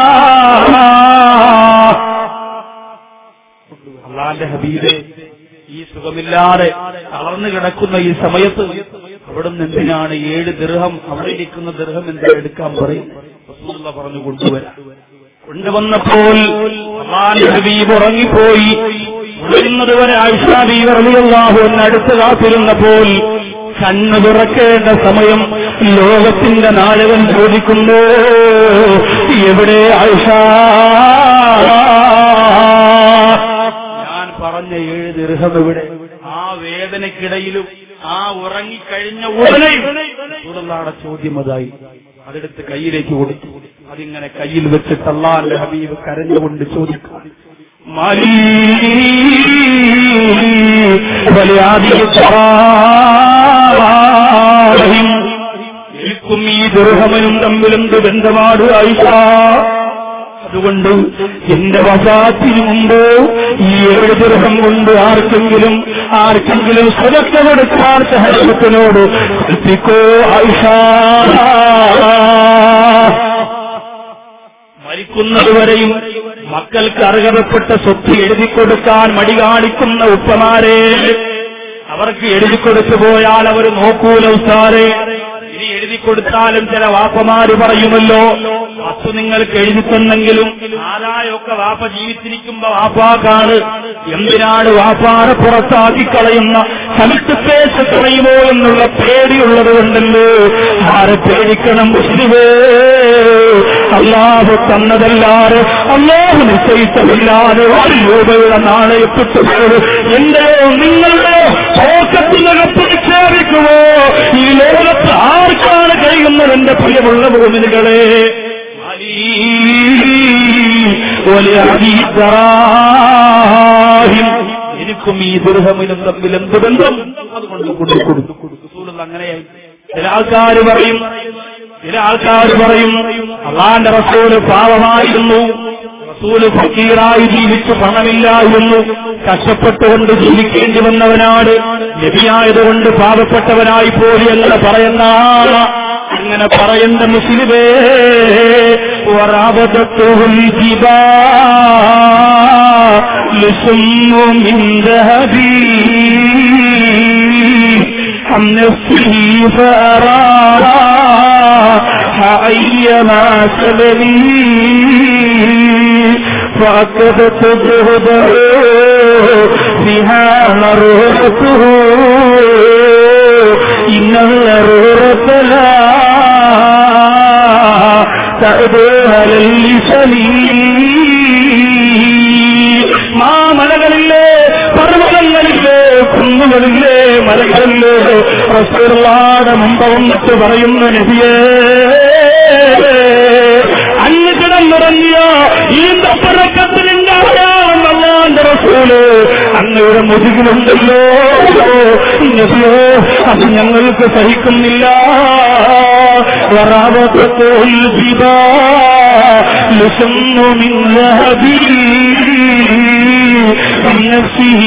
അള്ളാന്റെ ഹബീബെ ഈ സുഖമില്ലാതെ തളർന്നു കിടക്കുന്ന ഈ സമയത്ത് അവിടുന്ന് എന്തിനാണ് ഏഴ് ദീർഘം അവിടെ ഇരിക്കുന്ന ദീർഘം എന്തിനാ എടുക്കാൻ പറയും റസൂലുള്ള പറഞ്ഞു കൊണ്ടുവരാം കൊണ്ടുവന്നപ്പോൾ അള്ളാന്റെ ഹബീബ് ഉറങ്ങിപ്പോയി ഉണരുന്നത് വരെ ആയിഷാബി റളിയല്ലാഹു എന്ന് അടുത്ത് കാത്തിരുന്നപ്പോൾ കണ്ണു തുറക്കേണ്ട സമയം ലോകത്തിന്റെ നായകൻ ചോദിക്കുന്നു എവിടെ ആയിഷ ഞാൻ പറഞ്ഞ ഏഴ് ദീർഘം എവിടെ ആ വേദനക്കിടയിലും ആ ഉറങ്ങിക്കഴിഞ്ഞ ഉടനെ തുടർന്നാണ് ചോദ്യം അതായി അതെടുത്ത് കയ്യിലേക്ക് കൊടുത്തു അതിങ്ങനെ കയ്യിൽ വെച്ചിട്ട് അള്ളാന്റെ ഹബീബ് കരഞ്ഞുകൊണ്ട് ചോദിക്കും മാലീ വലിയാദിയ എനിക്കും ഈ ദുർഹമനും തമ്മിലെന്ത് ബന്ധമാട് ആയിഷ അതുകൊണ്ട് എന്റെ വസാത്തിന് മുമ്പ് ഈ ഏഴ് ദുർഹം കൊണ്ട് ആർക്കെങ്കിലും ആർക്കെങ്കിലും സുരക്ഷ കൊടുക്കാൻ സഹജത്തിനോട് കൽപ്പിക്കോ ആയിഷ മരിക്കുന്നതുവരെയും മക്കൾക്ക് അർഹതപ്പെട്ട സ്വത്ത് എഴുതി കൊടുക്കാൻ മടി കാണിക്കുന്ന ഉപ്പമാരെ അവർക്ക് എഴുതി കൊടുത്തു പോയാൽ അവർ നോക്കൂല ഉസാരെ ഇനി എഴുതി കൊടുത്താലും ചില വാപ്പമാര് പറയുമല്ലോ വസ്തു നിങ്ങൾക്ക് എഴുതി തന്നെങ്കിലും ആരായൊക്കെ വാപ്പ ജീവിച്ചിരിക്കുമ്പോ വാപ്പാക്കാണ് എന്തിനാണ് വാപ്പാനെ പുറത്താക്കി കളയുന്ന സമിത്പേശ കളയുമോ എന്നുള്ള പേടിയുള്ളത് കൊണ്ടല്ലോ ആരെ പേടിക്കണം മുസ്ലിമേ അള്ളാഹു തന്നതല്ലാതെ അള്ളാഹു നിശ്ചയിച്ചതില്ലാതെ ഒരു രൂപയുടെ നാണയപ്പെട്ടുപോയത് എന്റെയോ നിങ്ങളുടെയോ പോക്കത്തിനകത്ത് നിക്ഷേപിക്കുമോ ഈ ലോകത്ത് ആർക്കാണ് കഴിയുന്നത് എന്റെ പ്രിയമുള്ള ഭൂമികളെ എനിക്കും ഈ ദുർഹമിനും തമ്മിൽ എന്ത് ബന്ധം അതുകൊണ്ട് കൊണ്ടു കൊടുത്തു അങ്ങനെയായി ചില ആൾക്കാർ പറയും ചില ആൾക്കാർ പറയും അള്ളാന്റെ റസൂല് പാവമായിരുന്നു റസൂല് ഫക്കീറായി ജീവിച്ചു പണമില്ലായിരുന്നു കഷ്ടപ്പെട്ടുകൊണ്ട് ജീവിക്കേണ്ടി വന്നവനാണ് നബിയായതുകൊണ്ട് പാവപ്പെട്ടവനായി പോയി എന്ന് പറയുന്ന ആള് അങ്ങനെ പറയേണ്ട മുസ്ലിമേ വറാബത്തുൽ ജിബാൽ സുമ്മു മിൻ ذهبي عن نفسه فأراح أيما سببي فأكدت جهده بها مرهته إن الضرورة لا تأذوها للسليم മാമലകളില്ലേ പർവ്വതങ്ങളില്ലേ കുന്നുകളില്ലേ മലകളില്ലേ റസൂർലാടെ മുമ്പ് വന്നിട്ട് പറയുന്ന നബിയേ അന്ന് കിടന്നുറങ്ങിയ ഈന്തപ്പറക്കത്തിലുണ്ടാകാമെന്നല്ലാന്റെ റസൂല് അങ്ങയുടെ മുതുകിലുണ്ടല്ലോ നബിയോ അത് ഞങ്ങൾക്ക് സഹിക്കുന്നില്ല വറാവത്തോൽ ജിബാ لسم من ذهبي بنفسه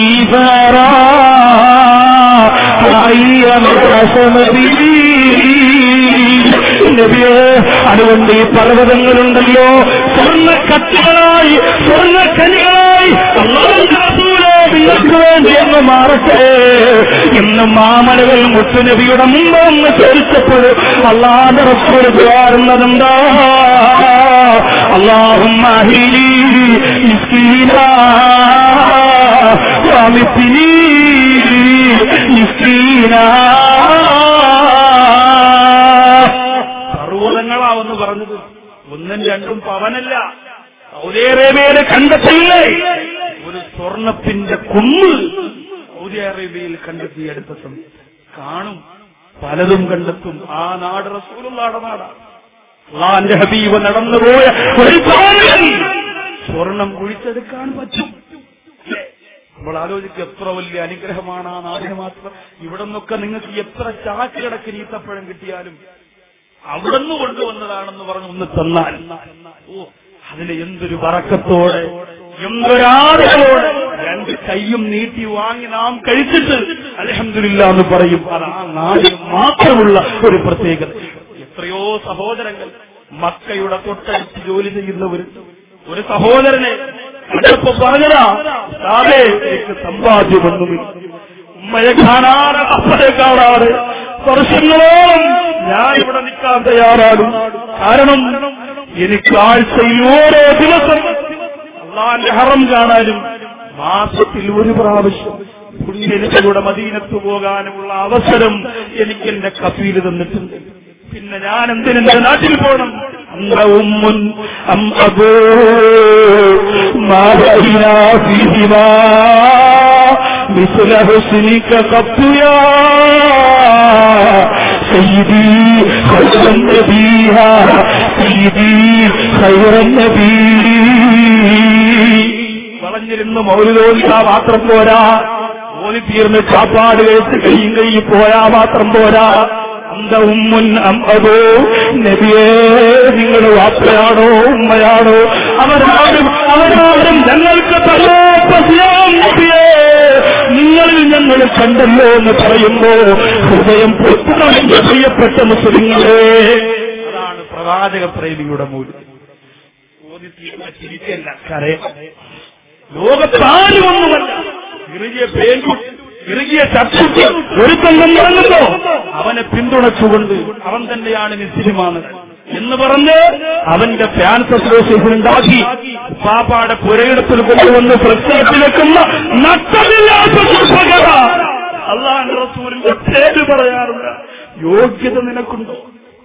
فارا أيما حسم به നബിയെ അതുകൊണ്ട് ഈ പർവ്വതങ്ങളുണ്ടല്ലോ സ്വർണ്ണ കത്തികളായി സ്വർണ്ണ കനികളായി അള്ളാഹുവിന്റെ റസൂലേ, നിങ്ങൾക്ക് വേണ്ടി എന്ന് മാറട്ടെ എന്ന് മാമലകൾ മുത്തുനബിയുടെ മുമ്പ് ഒന്ന് ചോദിച്ചപ്പോൾ അള്ളാന്റെ റസൂൽ ദ്വാരുന്നതെന്താ അള്ളാഹും പർവ്വതങ്ങളാവെന്ന് പറഞ്ഞത് ഒന്നും രണ്ടും പവനല്ല സൗദി അറേബ്യയിലെ കണ്ടെത്തിയില്ലേ ഒരു സ്വർണത്തിന്റെ കുന്ന് സൗദി അറേബ്യയിൽ കണ്ടെത്തിയെടുത്ത സമയത്ത് കാണും പലതും കണ്ടെത്തും ആ നാട് റസൂലുള്ളാടെ നാടാണ് അള്ളാന്റെ ഹബീബ് നടന്നുപോയ ഒരു പാതയിൽ സ്വർണം കുഴിച്ചെടുക്കാൻ പറ്റും അല്ലേ? നമ്മൾ ആലോചിക്കുക എത്ര വലിയ അനുഗ്രഹമാണ് ആ നാടിന് മാത്രം ഇവിടെ നിന്നൊക്കെ നിങ്ങൾക്ക് എത്ര ചാക്ക് കിടക്കിന് ഈത്തപ്പഴം കിട്ടിയാലും അവിടെ നിന്ന് കൊണ്ടുവന്നതാണെന്ന് പറഞ്ഞ് ഒന്ന് തന്നാൽ ഓ അതിന് എന്തൊരു വറക്കത്തോടെ എന്തൊരാളുകളോടെ രണ്ട് കൈയും നീട്ടി വാങ്ങി നാം കഴിച്ചിട്ട് അലഹമില്ല എന്ന് പറയും അത് ആ നാടിന് മാത്രമുള്ള ഒരു പ്രത്യേകത എത്രയോ സഹോദരങ്ങൾ മക്കയുടെ തൊട്ടടുത്ത് ജോലി ചെയ്യുന്നവരുണ്ട് ഒരു സഹോദരനെ കണ്ടപ്പോ പറഞ്ഞതാ സാറേ എനിക്ക് സമ്പാദ്യമൊന്നുമില്ല ഉമ്മയെ കാണാതെ അപ്പനെ കാണാതെ വർഷങ്ങളോളം ഞാൻ ഇവിടെ നിൽക്കാൻ തയ്യാറാകും കാരണം എനിക്ക് ആഴ്ചയിൽ ഓരോ ദിവസം അള്ളാന്റെ ഹറം കാണാനും മാസത്തിൽ ഒരു പ്രാവശ്യം പുണ്യനിലയുടെ മദീനത്ത് പോകാനുമുള്ള അവസരം എനിക്ക് എന്റെ കഫീല് തന്നിട്ടുണ്ട് പിന്നെ ഞാൻ എന്തിനെന്റെ നാട്ടിൽ പോകണം അന്ന ഉമ്മുൻ അം അബൂ മാ ബൈനാ ഫീഹിമാ مثل حسنك قط يا سيدي خير النبي سيدي خير النبي വളഞ്ഞിരുന്ന് മൗലിതോലിക്കാ മാത്രം പോരാ ഓതി തീർന്ന് കാപ്പാട് കഴിച്ച് കയ്യും കൈ പോയാ മാത്രം പോരാ അന്ത ഉമ്മുൻ അമ്പതോ നബിയേ നിങ്ങൾ വാപ്പയാണോ ഉമ്മയാണോ അവരാരും അവരാരും ഞങ്ങൾക്ക് തലോപ്പസിയാം നബിയേ നിങ്ങളിൽ ഞങ്ങൾ കണ്ടല്ലോ എന്ന് പറയുമ്പോ ഹൃദയം പൊട്ടുന്ന പ്രിയപ്പെട്ട മുസ്ലിങ്ങളെ അതാണ് പ്രവാചക പ്രേമിയുടെ മൂല്യം ഓതി തീർന്ന ചിരിക്കല്ല കരയം ലോകത്താരുമൊന്നുമല്ല ഇറുകിയ പേൻകുട്ടി ഇറുകിയ ചർച്ചയ്ക്ക് ഒരുക്കം വന്നിറങ്ങുമ്പോ അവനെ പിന്തുണച്ചുകൊണ്ട് അവൻ തന്നെയാണ് നിശ്ചയമാണ് എന്ന് പറഞ്ഞ് അവന്റെ ഫാൻസ് അസോസിയേഷൻ ഉണ്ടാക്കി പാപ്പാടെ പുരയിടത്തിൽ കൊണ്ടുവന്ന് പ്രത്യേകത്തിലെക്കുന്ന നട്ടമില്ലാത്ത ചെറുപ്പക്കാര അള്ളാന്റെ റസൂലിന്റെ പേര് പറയാറുണ്ട് യോഗ്യത നിനക്കുണ്ടോ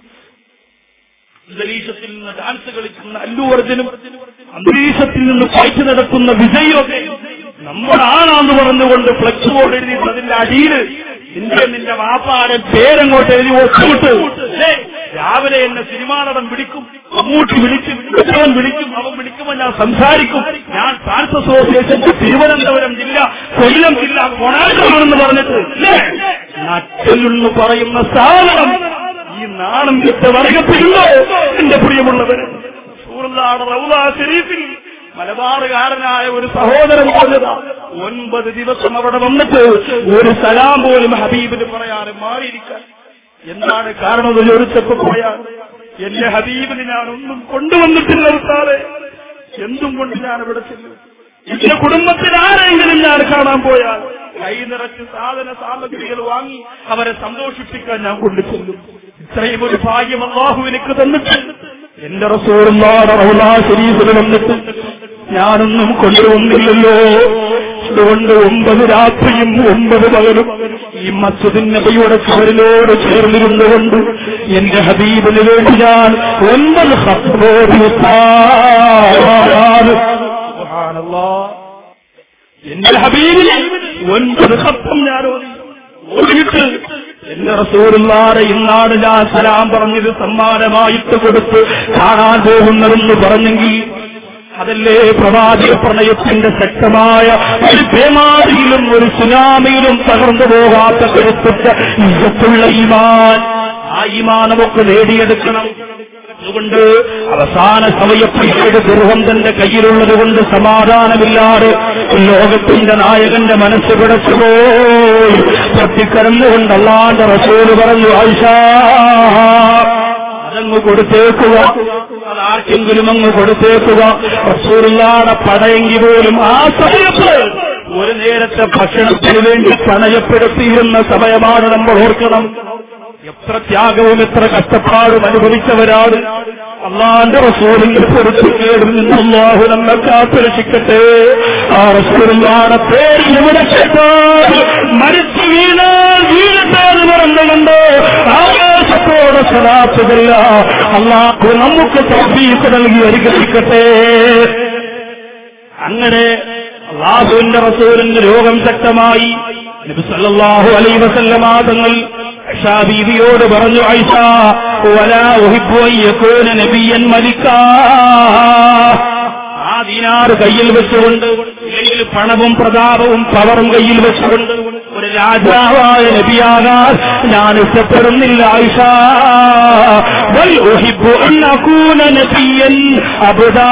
അന്തരീക്ഷത്തിൽ നിന്ന് ഡാൻസ് കളിക്കുന്ന അല്ലു അർജുനും അന്തരീക്ഷത്തിൽ നിന്ന് ഫൈറ്റ് നടക്കുന്ന വിജയൊക്കെ നമ്മുടെ ആണാന്ന് പറഞ്ഞുകൊണ്ട് ഫ്ലെക്സ് ബോർഡ് എഴുതിയിട്ട് അതിന്റെ അടിയിൽ നിന്റെ നിന്റെ വാപ്പാടെ പേരങ്ങോട്ട് എഴുതി ഒത്തുവിട്ട് അല്ലേ? രാവിലെ എന്നെ സിനിമാ നടൻ വിളിക്കും മമ്മൂട്ടി വിളിക്കും അവൻ വിളിക്കും അവൻ വിളിക്കുമ്പോൾ ഞാൻ സംസാരിക്കും ഞാൻ ട്രാൻസ് അസോസിയേഷന്റെ തിരുവനന്തപുരം ജില്ല കൊല്ലം ജില്ല കൊണാട്ടമാണെന്ന് പറഞ്ഞിട്ട് അല്ലേ? നട്ടിലെന്ന് പറയുന്ന സാധനം ഈ നാണം കിട്ട വർഗത്തിലുണ്ടോ എന്റെ പ്രിയമുള്ളവർ സൂറന്താണ് റൗദാ ഷെരീഫിൽ മലബാറുകാരനായ ഒരു സഹോദരൻ പറഞ്ഞതാ ഒൻപത് ദിവസം അവിടെ വന്നിട്ട് ഒരു സലാം പോലും ഹബീബിന് പറയാതെ മാറിയിരിക്കാൻ എന്താണ് കാരണം എന്ന് ചോദിച്ചപ്പോ പോയാൽ എന്റെ ഹബീബിന് ഞാൻ ഒന്നും കൊണ്ടുവന്നിട്ടില്ല ഉസ്താദെ എന്തും കൊണ്ട് ഞാൻ ഇവിടെ ചെല്ലും എന്റെ കുടുംബത്തിൽ ആരെങ്കിലും ഞാൻ കാണാൻ പോയാൽ കൈ നിറച്ച് സാധന സാമഗ്രികൾ വാങ്ങി അവരെ സന്തോഷിപ്പിക്കാൻ ഞാൻ കൊണ്ടു ചെല്ലും ഇത്രയും ഒരു ഭാഗ്യം അള്ളാഹു എനിക്ക് തന്നിട്ട് എന്റെ റസൂറുള്ളാടെ റൗലാ ശരീഫിൽ വന്നിട്ട് ഞാനൊന്നും കൊണ്ടുവന്നില്ലല്ലോ അതുകൊണ്ട് ഒമ്പത് രാത്രിയും ഒമ്പത് പകലും ഈ മസ്ജിദിൻ നബിയുടെ ചുവരിലോട് ചേർന്നിരുന്നുകൊണ്ട് എന്റെ ഹബീബിന് വേണ്ടി ഞാൻ ഒൻപത് ഹത്തോട് എന്റെ ഹബീബിന് ഒൻപത് ഹത്തം ഞാൻ ഓതി. ഓടിയിട്ട് എന്റെ റസൂറുള്ളാടെ ഇന്നാട് ഞാൻ സലാം പറഞ്ഞത് സമ്മാനമായിട്ട് കൊടുത്ത് കാണാൻ പോകുന്നതെന്ന് പറഞ്ഞെങ്കിൽ അതല്ലേ പ്രവാചക പ്രണയത്തിന്റെ ശക്തമായ ഒരു പേമാരിയിലും ഒരു സുനാമിയിലും തകർന്നു പോകാത്ത കരുത്തുറ്റ നിജത്തുള്ള ഈമാൻ ആ ഈമാൻ നമുക്ക് നേടിയെടുക്കണം അതുകൊണ്ട് അവസാന സമയപ്പേഴ് ദുർഹം തന്റെ കയ്യിലുള്ളത് കൊണ്ട് സമാധാനമില്ലാതെ ലോകത്തിന്റെ നായകന്റെ മനസ്സ് പിടച്ചുപോയി പൊട്ടിക്കരന്നുകൊണ്ട് അള്ളാന്റെ റസൂല് പറഞ്ഞു ആയിഷ അതങ്ങ് കൊടുത്തേക്കുക അത് ആർക്കെങ്കിലും അങ്ങ് കൊടുത്തേക്കുക റസൂലുള്ളാടെ പടയെങ്കിൽ പോലും ആ സമയത്ത് ഒരു നേരത്തെ ഭക്ഷണത്തിന് വേണ്ടി പണയപ്പെടുത്തിയിരുന്ന സമയമാണ് നമ്മൾ ഓർക്കണം എത്ര ത്യാഗവും എത്ര കഷ്ടപ്പാടും അനുഭവിച്ചവരാണ് അള്ളാന്റെ റസൂലിന്റെ പൊരുത്തക്കേടിൽ നിന്ന് അള്ളാഹു നമ്മെ കാത്തുരക്ഷിക്കട്ടെ ആ റസൂലിന്റെ പേര് ഇവിടെ കേട്ടാൽ മരിച്ചു വീണാൽ വീഴട്ടെ എന്ന് പറഞ്ഞുകൊണ്ട് ആകാശത്തോടെ സലാത്തുകല്ല അള്ളാഹു നമുക്ക് തൗഫീഖ് നൽകി അനുഗ്രഹിക്കട്ടെ അങ്ങനെ അള്ളാഹുവിന്റെ റസൂലിന്റെ രോഗം ശക്തമായി നബി സല്ലല്ലാഹു അലൈഹി വസല്ലമ തങ്ങൾ ആയിഷാ ബീവിയോട് പറഞ്ഞു ഐഷ വലാ ഉഹിബ്ബു അൻ യകൂന നബിയൻ മലിക്കാ ആ ദീനാറ് കയ്യിൽ വെച്ചുകൊണ്ട് ഇല്ലെങ്കിൽ പണവും പ്രതാപവും പവറും കയ്യിൽ വെച്ചുകൊണ്ട് ഒരു രാജാവായ നബിയാകാൻ ഞാൻ ഇഷ്ടപ്പെടുന്നില്ല ആയിഷ വൽ ഉഹിബ്ബു അൻ അകൂന നബിയൻ അബ്ദാ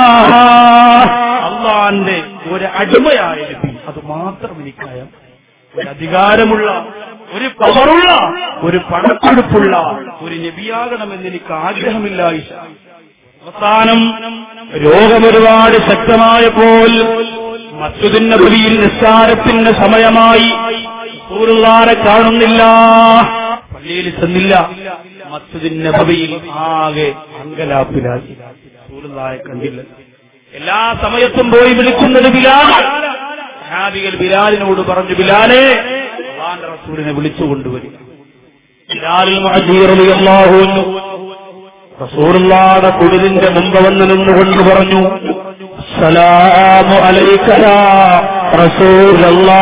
അള്ളാന്റെ ഒരു അടിമയായ നബി അത് മാത്രം എനിക്കായ ഒരു അധികാരമുള്ള ഒരു പവറുള്ള ഒരു പണക്കൊടുപ്പുള്ള ഒരു നബിയാകണമെന്ന് എനിക്ക് ആഗ്രഹമില്ല ആയിഷ അവസാനം രോഗം ഒരുപാട് ശക്തമായപ്പോൾ മസ്ജിദിൻ നബിയിൽ നിസ്സാരത്തിന്റെ സമയമായി സൂറുള്ളാരെ കാണുന്നില്ല പള്ളിയിൽ ചെന്നില്ല മസ്ജിദിൻ നബിയിൽ ആകെ അങ്കലാപ്പിലായി സൂറുള്ളാരെ കണ്ടില്ല എല്ലാ സമയത്തും പോയി വിളിക്കുന്നത് ബിലാൽ സഹാബികൾ ബിലാലിനോട് പറഞ്ഞു ബിലാലെ അള്ളാന്റെ റസൂലിനെ വിളിച്ചു കൊണ്ടുവരിക ബിലാലിൽ മഹജീറിയാഹുന്നു റസൂറുള്ളാടെ കുടിലിന്റെ മുമ്പ് വന്ന് നിന്നുകൊണ്ട് പറഞ്ഞു സലാമു അലൈക്കലാ റസൂലല്ലാ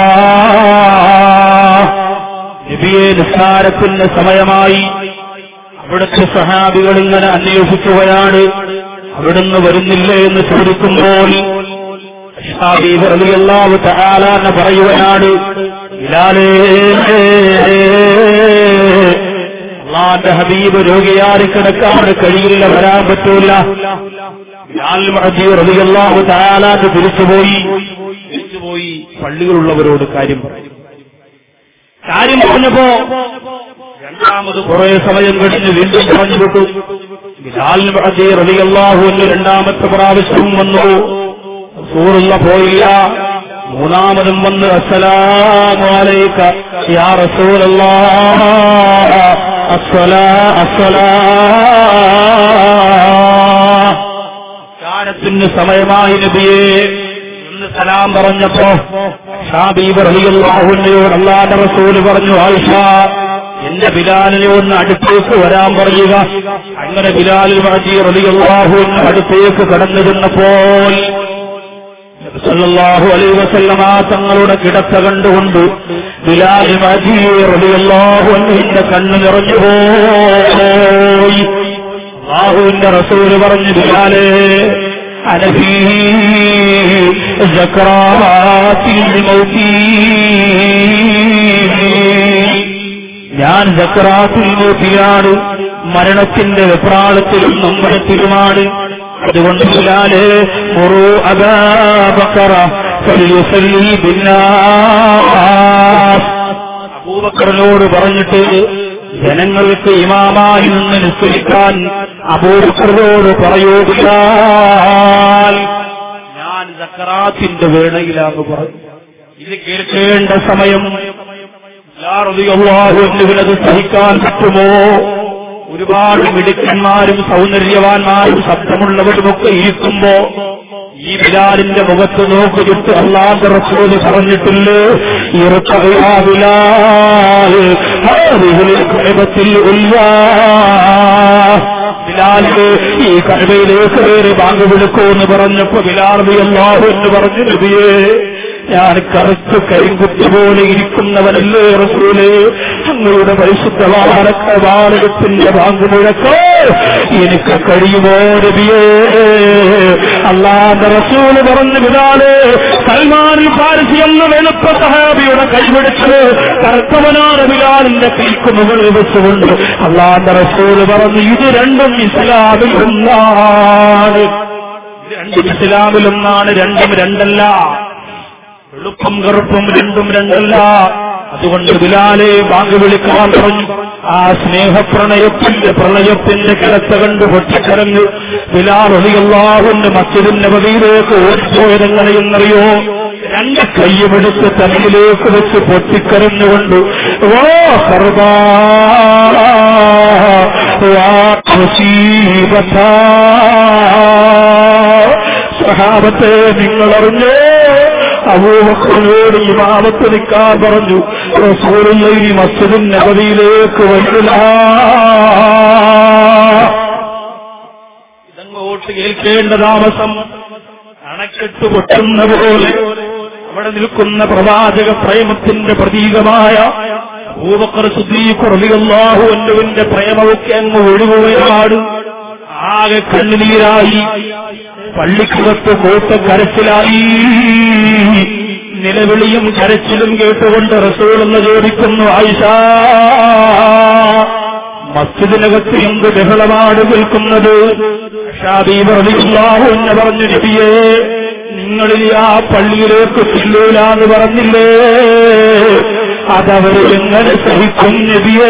നബിയെ നിസ്കാരത്തിന്റെ സമയമായി അവിടുത്തെ സഹാബികൾ ഇങ്ങനെ അന്വേഷിക്കുകയാണ് അവിടുന്ന് വരുന്നില്ലേ എന്ന് ചോദിക്കുമ്പോൾ ഷാബീബ് റളിയല്ലാഹു തആല എന്ന് പറയുകയാണ് ബിലാലേ അള്ളാന്റെ ഹബീബ് രോഗിയാറി കിടക്കാൻ കഴിയില്ല വരാൻ പറ്റൂല ബിലാൽ മഹദി റളിയല്ലാഹു തആല എന്ന് തിരിച്ചുപോയി തിരിച്ചുപോയി പള്ളിയിലുള്ളവരോട് കാര്യം പറഞ്ഞു കാര്യം പറഞ്ഞപ്പോ രണ്ടാമത് കുറെ സമയം കഴിഞ്ഞ് വീണ്ടും പറഞ്ഞു വിട്ടു ബിലാൽ മഹദി റളിയല്ലാഹു എന്ന് രണ്ടാമത്തെ പ്രാവശ്യം വന്നു റസൂലുള്ള പോയില്ല മൂന്നാമതും വന്ന് അസ്സലാമു അലൈക യാ റസൂലല്ലാഹ് അസ്സലാ അസ്സലാ കാലത്തിന് സമയമായി നബിയെ എന്ന് സലാം പറഞ്ഞപ്പോ ഷാബീബ് റളിയല്ലാഹുവിനോട് അല്ലാഹുവിന്റെ റസൂൽ പറഞ്ഞു ആയിഷ എന്റെ ബിലാലിനെ ഒന്ന് അടുത്തേക്ക് വരാൻ പറയുക അങ്ങനെ ബിലാലിൽ വാജി റളിയല്ലാഹുവിന് അടുത്തേക്ക് കടന്നു ചെന്നപ്പോൾ സല്ലല്ലാഹു അലൈഹി വസല്ലമ തങ്ങളുടെ കിടക്ക കണ്ടുകൊണ്ട് ബിലാൽ വാജി റളിയല്ലാഹു അൻഹുവിന്റെ കണ്ണ് നിറഞ്ഞു പോയി അള്ളാഹുവിന്റെ റസൂല് പറഞ്ഞു ബിലാലേ അനഫീ സക്രാത്തിൽ മൗതീ ഞാൻ ജക്രാത്തിൽ മൂത്തിയാണ് മരണത്തിന്റെ വെപ്രാളത്തിലും നമ്പരത്തിലുമാണ് അതുകൊണ്ട് ബിലാല് മുറു അബാബക്കറ ഫലിയുസല്ലി ബിന്നാസ്. അബൂബക്കറിനോട് പറഞ്ഞിട്ട് ജനങ്ങൾക്ക് ഇമാമായി നിന്ന് നിസ്കരിക്കാൻ അബൂബക്കറിനോട് പറയൂ ബിലാൽ ഞാൻ ജക്രാത്തിന്റെ വേണയിലാന്ന് പറഞ്ഞു ഇത് കേൾക്കേണ്ട സമയം അള്ളാഹുവിനത് സഹിക്കാൻ പറ്റുമോ ഒരുപാട് മിടുക്കന്മാരും സൗന്ദര്യവാന്മാരും ശബ്ദമുള്ളവരുമൊക്കെ ഇരിക്കുമ്പോ ഈ ബിലാലിന്റെ മുഖത്ത് നോക്കിയിട്ട് അള്ളാഹ് റസൂല് പറഞ്ഞിട്ടില്ലേ ഇറക്കറിയാ ബിലാൽ കഴബത്തിൽ ബിലാലിന് ഈ കഴവയിലേക്ക് കയറി ബാങ്ക് വിളിക്കുമെന്ന് പറഞ്ഞപ്പോ ബിലാൽ അള്ളാഹു എന്ന് പറഞ്ഞു നബിയേ ഞാൻ കറുത്ത് കരിങ്കുത്തി പോലെ ഇരിക്കുന്നവനല്ലേ റസൂലേ അങ്ങയുടെ പരിശുദ്ധമായ കവാടകത്തിന്റെ ബാങ്ക് മുഴക്കോ എനിക്ക് കഴിയുമോ നബിയേ അല്ലാതെ റസൂല് പറഞ്ഞു വിടാല് സൽമാനിൽ പാരസി എന്ന വെളുപ്പ സഹാബിയുടെ കൈപിടിച്ച് കറുത്തവനാണ് ബിലാലിന്റെ കൈക്ക് മുകളിൽ വെച്ചുകൊണ്ട് അല്ലാതെ റസൂല് പറഞ്ഞു ഇത് രണ്ടും ഇസ്ലാമിൽ ഒന്നാണ് ഇത് രണ്ടും ഇസ്ലാമിൽ ഒന്നാണ് രണ്ടും രണ്ടല്ല വെളുപ്പും കറുപ്പും രണ്ടും രണ്ടല്ല അതുകൊണ്ട് ബിലാലെ ബാങ്ക് വിളിക്കാൻ പറഞ്ഞു ആ സ്നേഹപ്രണയത്തിന്റെ പ്രളയത്തിന്റെ കിടത്ത കണ്ട് പൊട്ടിക്കരഞ്ഞു ബിലാൽ ഒളിയല്ലാഹുന്റെ മസ്ജിദിന്റെ പതിയിലേക്ക് ഓടിപ്പോയതെങ്ങനെയെന്നറിയോ രണ്ട് കയ്യുമെടുത്ത് തലയിലേക്ക് വെച്ച് പൊട്ടിക്കരഞ്ഞുകൊണ്ട് വാ സർവാ വാ മുസീബത്താ. സഹാബത്തെ നിങ്ങളറിഞ്ഞോ അബൂബക്കറിനോട് ഇമാമത്ത് നിൽക്കാൻ പറഞ്ഞു റസൂലുള്ള ഈ മസ്ജിദിൻ നബതിയിലേക്ക് വരില്ല ഇതങ്ങോട്ട് കേൾക്കേണ്ട താമസം അണക്കെട്ട് പൊട്ടുന്ന പോലെ അവിടെ നിൽക്കുന്ന പ്രവാചക പ്രേമത്തിന്റെ പ്രതീകമായ അബൂബക്കർ സുദ്ദീഖുറിയാഹുവിന്റെ പ്രേമമൊക്കെ അങ്ങ് ഒഴുകുകയാണ് ആകെ കണ്ണുനീരായി പള്ളിക്കുറത്ത് കൂട്ട കരച്ചിലായി നിലവിളിയും കരച്ചിലും കേട്ടുകൊണ്ട് റസൂളെന്ന് ചോദിക്കുന്നു ആയിഷ മസ്ജിദിനകത്ത് എന്ത് ബഹളമാണ് കേൾക്കുന്നത് ഷാദീബിള്ളാഹു എന്ന് പറഞ്ഞു നബിയേ നിങ്ങളിൽ ആ പള്ളിയിലേക്ക് ചെല്ലൂല എന്ന് പറഞ്ഞില്ലേ അതവർ എങ്ങനെ സഹിക്കും നബിയേ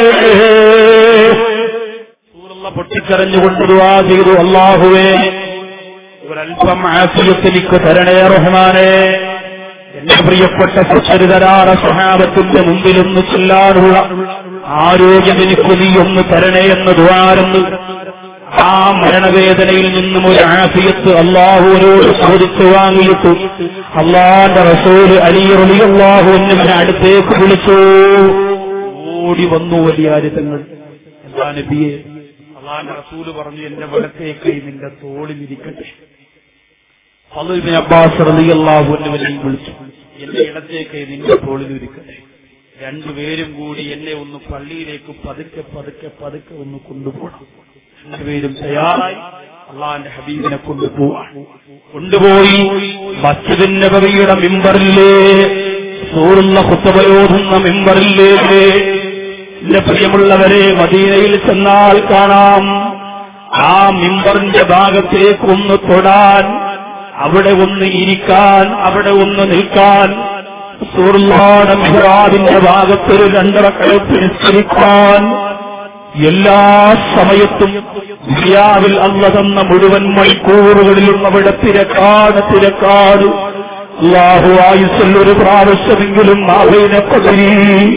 റസൂലുള്ള പൊട്ടിക്കരഞ്ഞുകൊണ്ട് ദുആ ചെയ്തു അള്ളാഹുവേ ഒരൽപ്പം ആഫിയത്തിലേക്ക് തരണേ റഹ്മാനെ എന്റെ പ്രിയപ്പെട്ട സുചരിതരാണ് സഹാബത്തിന്റെ മുമ്പിലൊന്ന് ചെല്ലാനുള്ള ആരോഗ്യം എനിക്ക് നീ ഒന്ന് തരണേ എന്ന് ദ്വാരെന്ന് ആ മരണവേദനയിൽ നിന്നും ഒരു ആഫിയത്ത് അള്ളാഹുവിനോട് ചോദിച്ചു വാങ്ങിയിട്ടു അള്ളാന്റെ റസൂല് അലി റലി അള്ളാഹു എന്നിവനെ അടുത്തേക്ക് വിളിച്ചു ഓടി വന്നു വലിയാരിതങ്ങൾ എന്താ നബിയെ അള്ളാന്റെ റസൂല് പറഞ്ഞു എന്റെ വലത്തേക്ക് നിന്റെ തോളിലിരിക്കട്ടെ ഫളുബിൻ അബ്ബാസ് റളിയല്ലാഹു അൻഹുവിനെയും വിളിച്ചു എന്റെ ഇടത്തേക്ക് നിന്റെ തോളിലിരിക്കട്ടെ രണ്ടുപേരും കൂടി എന്നെ ഒന്ന് പള്ളിയിലേക്ക് പതുക്കെ പതുക്കെ പതുക്കെ ഒന്ന് കൊണ്ടുപോകണം രണ്ടുപേരും തയ്യാറായി അള്ളാന്റെ ഹബീബിനെ കൊണ്ടുപോവാൻ കൊണ്ടുപോയി മസ്ജിദിൻ നബവിയുടെ മിമ്പറില്ലേ സൂറുന്ന കുത്തവയോധുന്ന മിമ്പറില്ലേ എന്റെ പ്രിയമുള്ളവരെ മദീനയിൽ ചെന്നാൽ കാണാം ആ മിമ്പറിന്റെ ഭാഗത്തേക്ക് ഒന്ന് തൊടാൻ അവിടെ ഒന്ന് ഇരിക്കാൻ അവിടെ ഒന്ന് നിൽക്കാൻ സൂർലാട മിഹ്റാബിന്റെ ഭാഗത്തൊരു രണ്ടര കഴുത്ത് നിസ്കരിക്കാൻ എല്ലാ സമയത്തും ദുനിയാവിൽ അല്ല തന്ന മുഴുവൻ മണിക്കൂറുകളിലും അവിടെ തിരക്കാണ് തിരക്കാട് അള്ളാഹു ആയുസ്സിൽ ഒരു പ്രാവശ്യമെങ്കിലും മാവേനെ കൊതിരി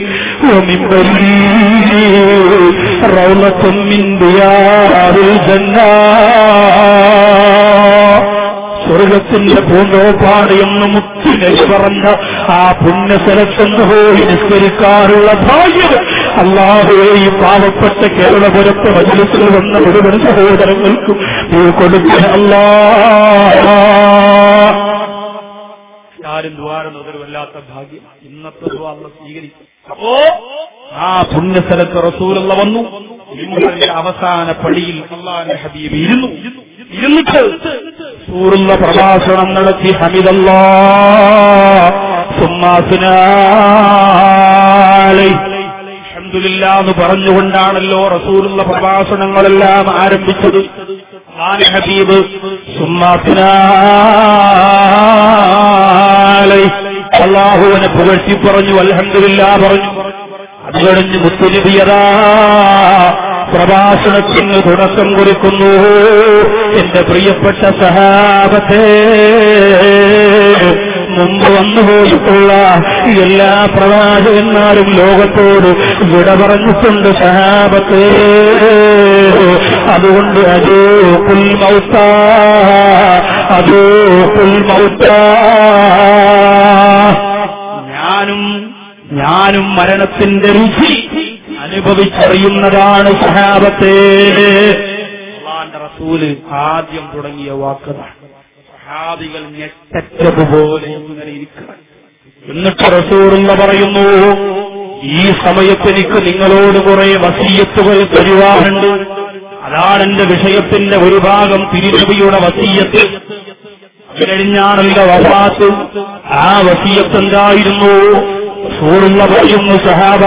റൗലത്തും ഇന്ത്യയിൽ ജന്ന സ്വർഗത്തിന്റെ പൂന്തോപ്പാട് എന്ന് മുത്തിനെ പറഞ്ഞ ആ പുണ്യസ്ഥലത്തെന്ന് പോയി നിസ്കരിക്കാനുള്ള ഭാഗ്യം അള്ളാഹുവെ ഈ പാവപ്പെട്ട കേരളപുരത്തെ മജലിസിൽ വന്ന മുഴുവൻ സഹോദരങ്ങൾക്കും നീ കൊടുക്കുന്ന അല്ലാ ആരും ദ്വാരം അതൊരു വല്ലാത്ത ഭാഗ്യം ഇന്നത്തെ ദ്വാരം സ്വീകരിക്കും അപ്പോ ആ പുണ്യസ്ഥലത്ത് റസൂലുള്ള വന്നു മിമ്പറിന്റെ അവസാന പടിയിൽ അള്ളാന്റെ ഹബീബ് ഇരുന്നു ഇരുന്നിട്ട് സൂറുള്ള പ്രഭാഷണം നടത്തി ഹമിദല്ലാ അൽഹംദുലില്ലാ എന്ന് പറഞ്ഞുകൊണ്ടാണല്ലോ റസൂലുള്ള പ്രഭാഷണങ്ങളെല്ലാം ആരംഭിച്ചത് അള്ളാന്റെ ഹബീബ് സുമ്മാത്തിനാലൈ അള്ളാഹുവിനെ പുകഴ്ത്തി പറഞ്ഞു അൽഹംദുലില്ലാ പറഞ്ഞു അത് കഴിഞ്ഞ് മുത്തുനിബിയതാ പ്രഭാഷണത്തിന് തുടക്കം കുറിക്കുന്നു എന്റെ പ്രിയപ്പെട്ട സഹാബത്തെ മുമ്പ് വന്നുപോയിട്ടുള്ള എല്ലാ പ്രവാചകന്മാരും ലോകത്തോട് വിട പറഞ്ഞിട്ടുണ്ട് സഹാബത്തെ അതുകൊണ്ട് അതോ പുൽമൗത്ത അതോ പുൽമൗത്ത ഞാനും ഞാനും മരണത്തിന്റെ രുചി അനുഭവിച്ചറിയുന്നതാണ് സഹാബത്തെ അള്ളാന്റെ റസൂല് ആദ്യം തുടങ്ങിയ വാക്കതാണ് സഹാബികൾ ഞെട്ടറ്റതുപോലെ ഇങ്ങനെ ഇരിക്കുക എന്നിട്ട് റസൂറുള്ള പറയുന്നു ഈ സമയത്ത് എനിക്ക് നിങ്ങളോട് കുറെ വസീയത്തുകൾ തരുവാറുണ്ട് അതാണ് എന്റെ വിഷയത്തിന്റെ ഒരു ഭാഗം തിരുനബിയുടെ വസീയത്ത് അത് കഴിഞ്ഞാണല്ലോ വഫാത്ത് ആ വസീയത്ത് എന്തായിരുന്നു റസൂലുള്ള പറയുന്നു സഹാബ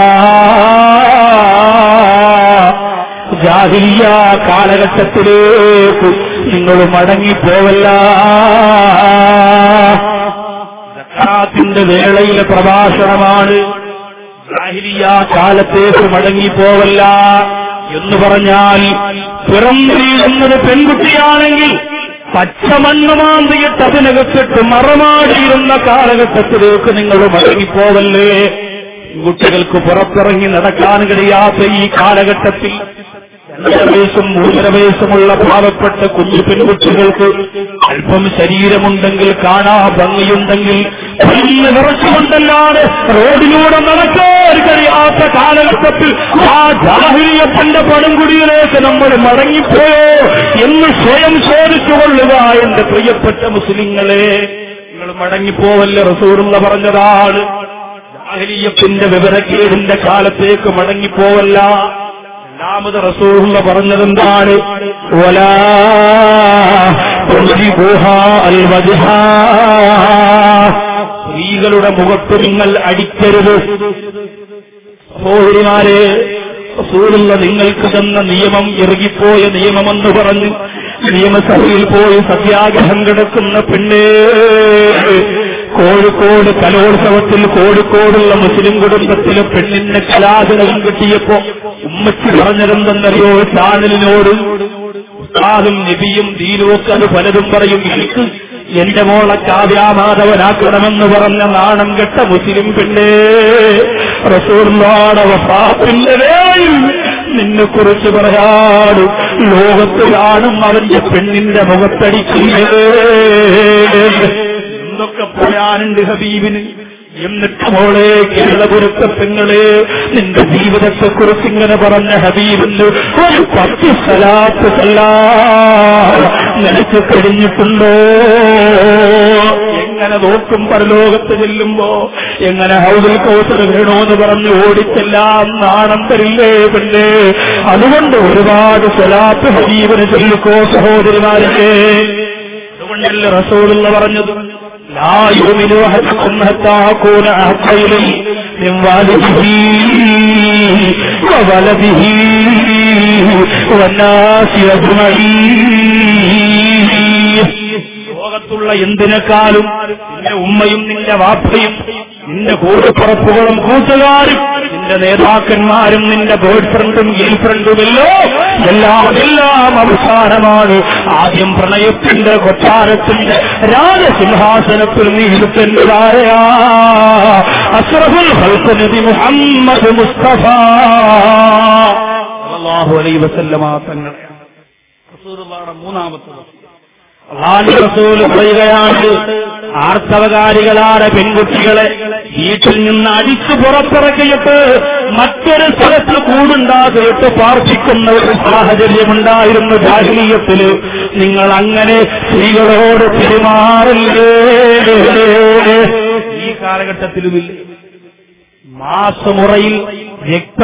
ജാഹിലിയ കാലഘട്ടത്തിലേക്ക് നിങ്ങൾ മടങ്ങിപ്പോവല്ല സക്കാത്തിന്റെ വേളയിലെ പ്രഭാഷണമാണ് ജാഹിലിയ കാലത്തേക്ക് മടങ്ങിപ്പോവല്ല എന്ന് പറഞ്ഞാൽ പിറന്നിരിക്കുന്നത് പെൺകുട്ടിയാണെങ്കിൽ പച്ചമണ്ണ് മാന്തിയിട്ട് അതിനകത്തിട്ട് മറമാടിയിരുന്ന കാലഘട്ടത്തിലേക്ക് നിങ്ങൾ മടങ്ങിപ്പോവല്ലേ കുട്ടികൾക്ക് പുറത്തിറങ്ങി നടക്കാൻ കഴിയാത്ത ഈ കാലഘട്ടത്തിൽ രണ്ടര വയസ്സും മൂന്നര വയസ്സുമുള്ള പാവപ്പെട്ട കുഞ്ഞു പെൺകുട്ടികൾക്ക് അല്പം ശരീരമുണ്ടെങ്കിൽ കാണാ ഭംഗിയുണ്ടെങ്കിൽ പല്ല് നിറച്ചുകൊണ്ടല്ലാതെ റോഡിലൂടെ നടക്കാൻ കഴിയാത്ത കാലഘട്ടത്തിൽ ആ ജാഹിരിയപ്പന്റെ പടംകുടിയിലേക്ക് നമ്മൾ മടങ്ങിപ്പോയോ എന്ന് സ്വയം ചോദിച്ചുകൊള്ളുക എന്റെ പ്രിയപ്പെട്ട മുസ്ലിങ്ങളെ നിങ്ങൾ മടങ്ങിപ്പോവല്ലേ റസൂറുള്ള പറഞ്ഞതാണ് ജാഹിലിയത്തിന്റെ വിവരക്കേടിന്റെ കാലത്തേക്ക് മടങ്ങിപ്പോവല്ല രണ്ടാമത് റസൂറുള്ള പറഞ്ഞതെന്താണ് വലാ തുൻജിബുഹാ അൽ വജ്ഹാ. സ്ത്രീകളുടെ മുഖത്ത് നിങ്ങൾ അടിക്കരുത് സഹോദരിമാരെ റസൂലുള്ള നിങ്ങൾക്ക് തന്ന നിയമം ഇറുകിപ്പോയ നിയമമെന്ന് പറഞ്ഞു നിയമസഭയിൽ പോയി സത്യാഗ്രഹം കിടക്കുന്ന പെണ്ണേ കോഴിക്കോട് കലോത്സവത്തിൽ കോഴിക്കോടുള്ള മുസ്ലിം കുടുംബത്തിലെ പെണ്ണിന്റെ കലാതിലകം കിട്ടിയപ്പോ ഉമ്മച്ചി പറഞ്ഞതെന്തെന്നറിയോ ചാനലിനോട് ഉസ്താദും നബിയും ദീനുവൊക്കെ അത് പലതും പറയും എനിക്ക് എന്റെ മോളെ കാവ്യാമാധവനാക്കണമെന്ന് പറഞ്ഞ നാണം കെട്ട മുസ്ലിം പെണ്ണേ റസൂർനാട വഫാത്തിന്റെ വേളയിൽ നിന്നെ കുറിച്ച് പറയാട് ലോകത്ത് കാണും അവന്റെ പെണ്ണിന്റെ മുഖത്തടിക്കുന്നത് എന്തൊക്കെ പറയാനുണ്ട് ഹബീബിന് എന്നിട്ട് മോളെ കേരളപുരത്തെ പെങ്ങളെ നിന്റെ ജീവിതത്തെ കുറിച്ച് ഇങ്ങനെ പറഞ്ഞ ഹബീബിന് ഒരു പത്ത് സ്ഥലാത്ത് സല്ലാ നിനക്ക് കഴിഞ്ഞിട്ടുണ്ടോ എങ്ങനെ നോക്കും പരലോകത്ത് ചെല്ലുമ്പോ എങ്ങനെ ഹൗസിൽ കോസർ വേണോന്ന് പറഞ്ഞ് ഓടിച്ചെല്ലാം നാണം തരില്ലേ പെണ്ണേ അതുകൊണ്ട് ഒരുപാട് സ്വലാത്ത് ഹബീബിന് ചൊല്ലിക്കോ സഹോദരിമാരെ അതുകൊണ്ടല്ലേ റസൂലുള്ള പറഞ്ഞത് لا يؤمن أحدكم حتى أكون أحب إليه من والده وولده والناس أجمعين ലോകത്തുള്ള എന്തിനേക്കാളും നിന്റെ ഉമ്മയും നിന്റെ വാപ്പയും നിന്റെ കൂട്ടുപുറപ്പുകളും കൂട്ടുകാരും നിന്റെ നേതാക്കന്മാരും നിന്റെ ബോയ് ഫ്രണ്ടും ഗേൾ ഫ്രണ്ടുമല്ലോ എല്ലാം എല്ലാം അവസാനമാണ് ആദ്യം പ്രണയത്തിന്റെ കൊട്ടാരത്തിന്റെ രാജസിംഹാസനത്തിൽ നീ ഇരുത്തൻ്റെതായ അസ്രഫുൽ ഹൽസനബി മുഹമ്മദ് മുസ്തഫ സല്ലല്ലാഹു അലൈഹി വസല്ലമ തങ്ങളെ റസൂലുള്ളാഹിയുടെ മൂന്നാമത്തെ വസീയത്ത്. അള്ളാഹുവിന്റെ റസൂൽ പറയുകയാണ് ആർത്തവകാരികളായ പെൺകുട്ടികളെ വീട്ടിൽ നിന്ന് അടിച്ചു പുറത്തിറക്കിയിട്ട് മറ്റൊരു സ്ഥലത്ത് കൂടുണ്ടാക്കിയിട്ട് പാർപ്പിക്കുന്ന ഒരു സാഹചര്യമുണ്ടായിരുന്നു ജാഹ്ലീയത്തില് നിങ്ങൾ അങ്ങനെ സ്ത്രീകളോട് പെരുമാറില്ലേ ഈ കാലഘട്ടത്തിലുമില്ലേ മാസമുറയിൽ രക്ത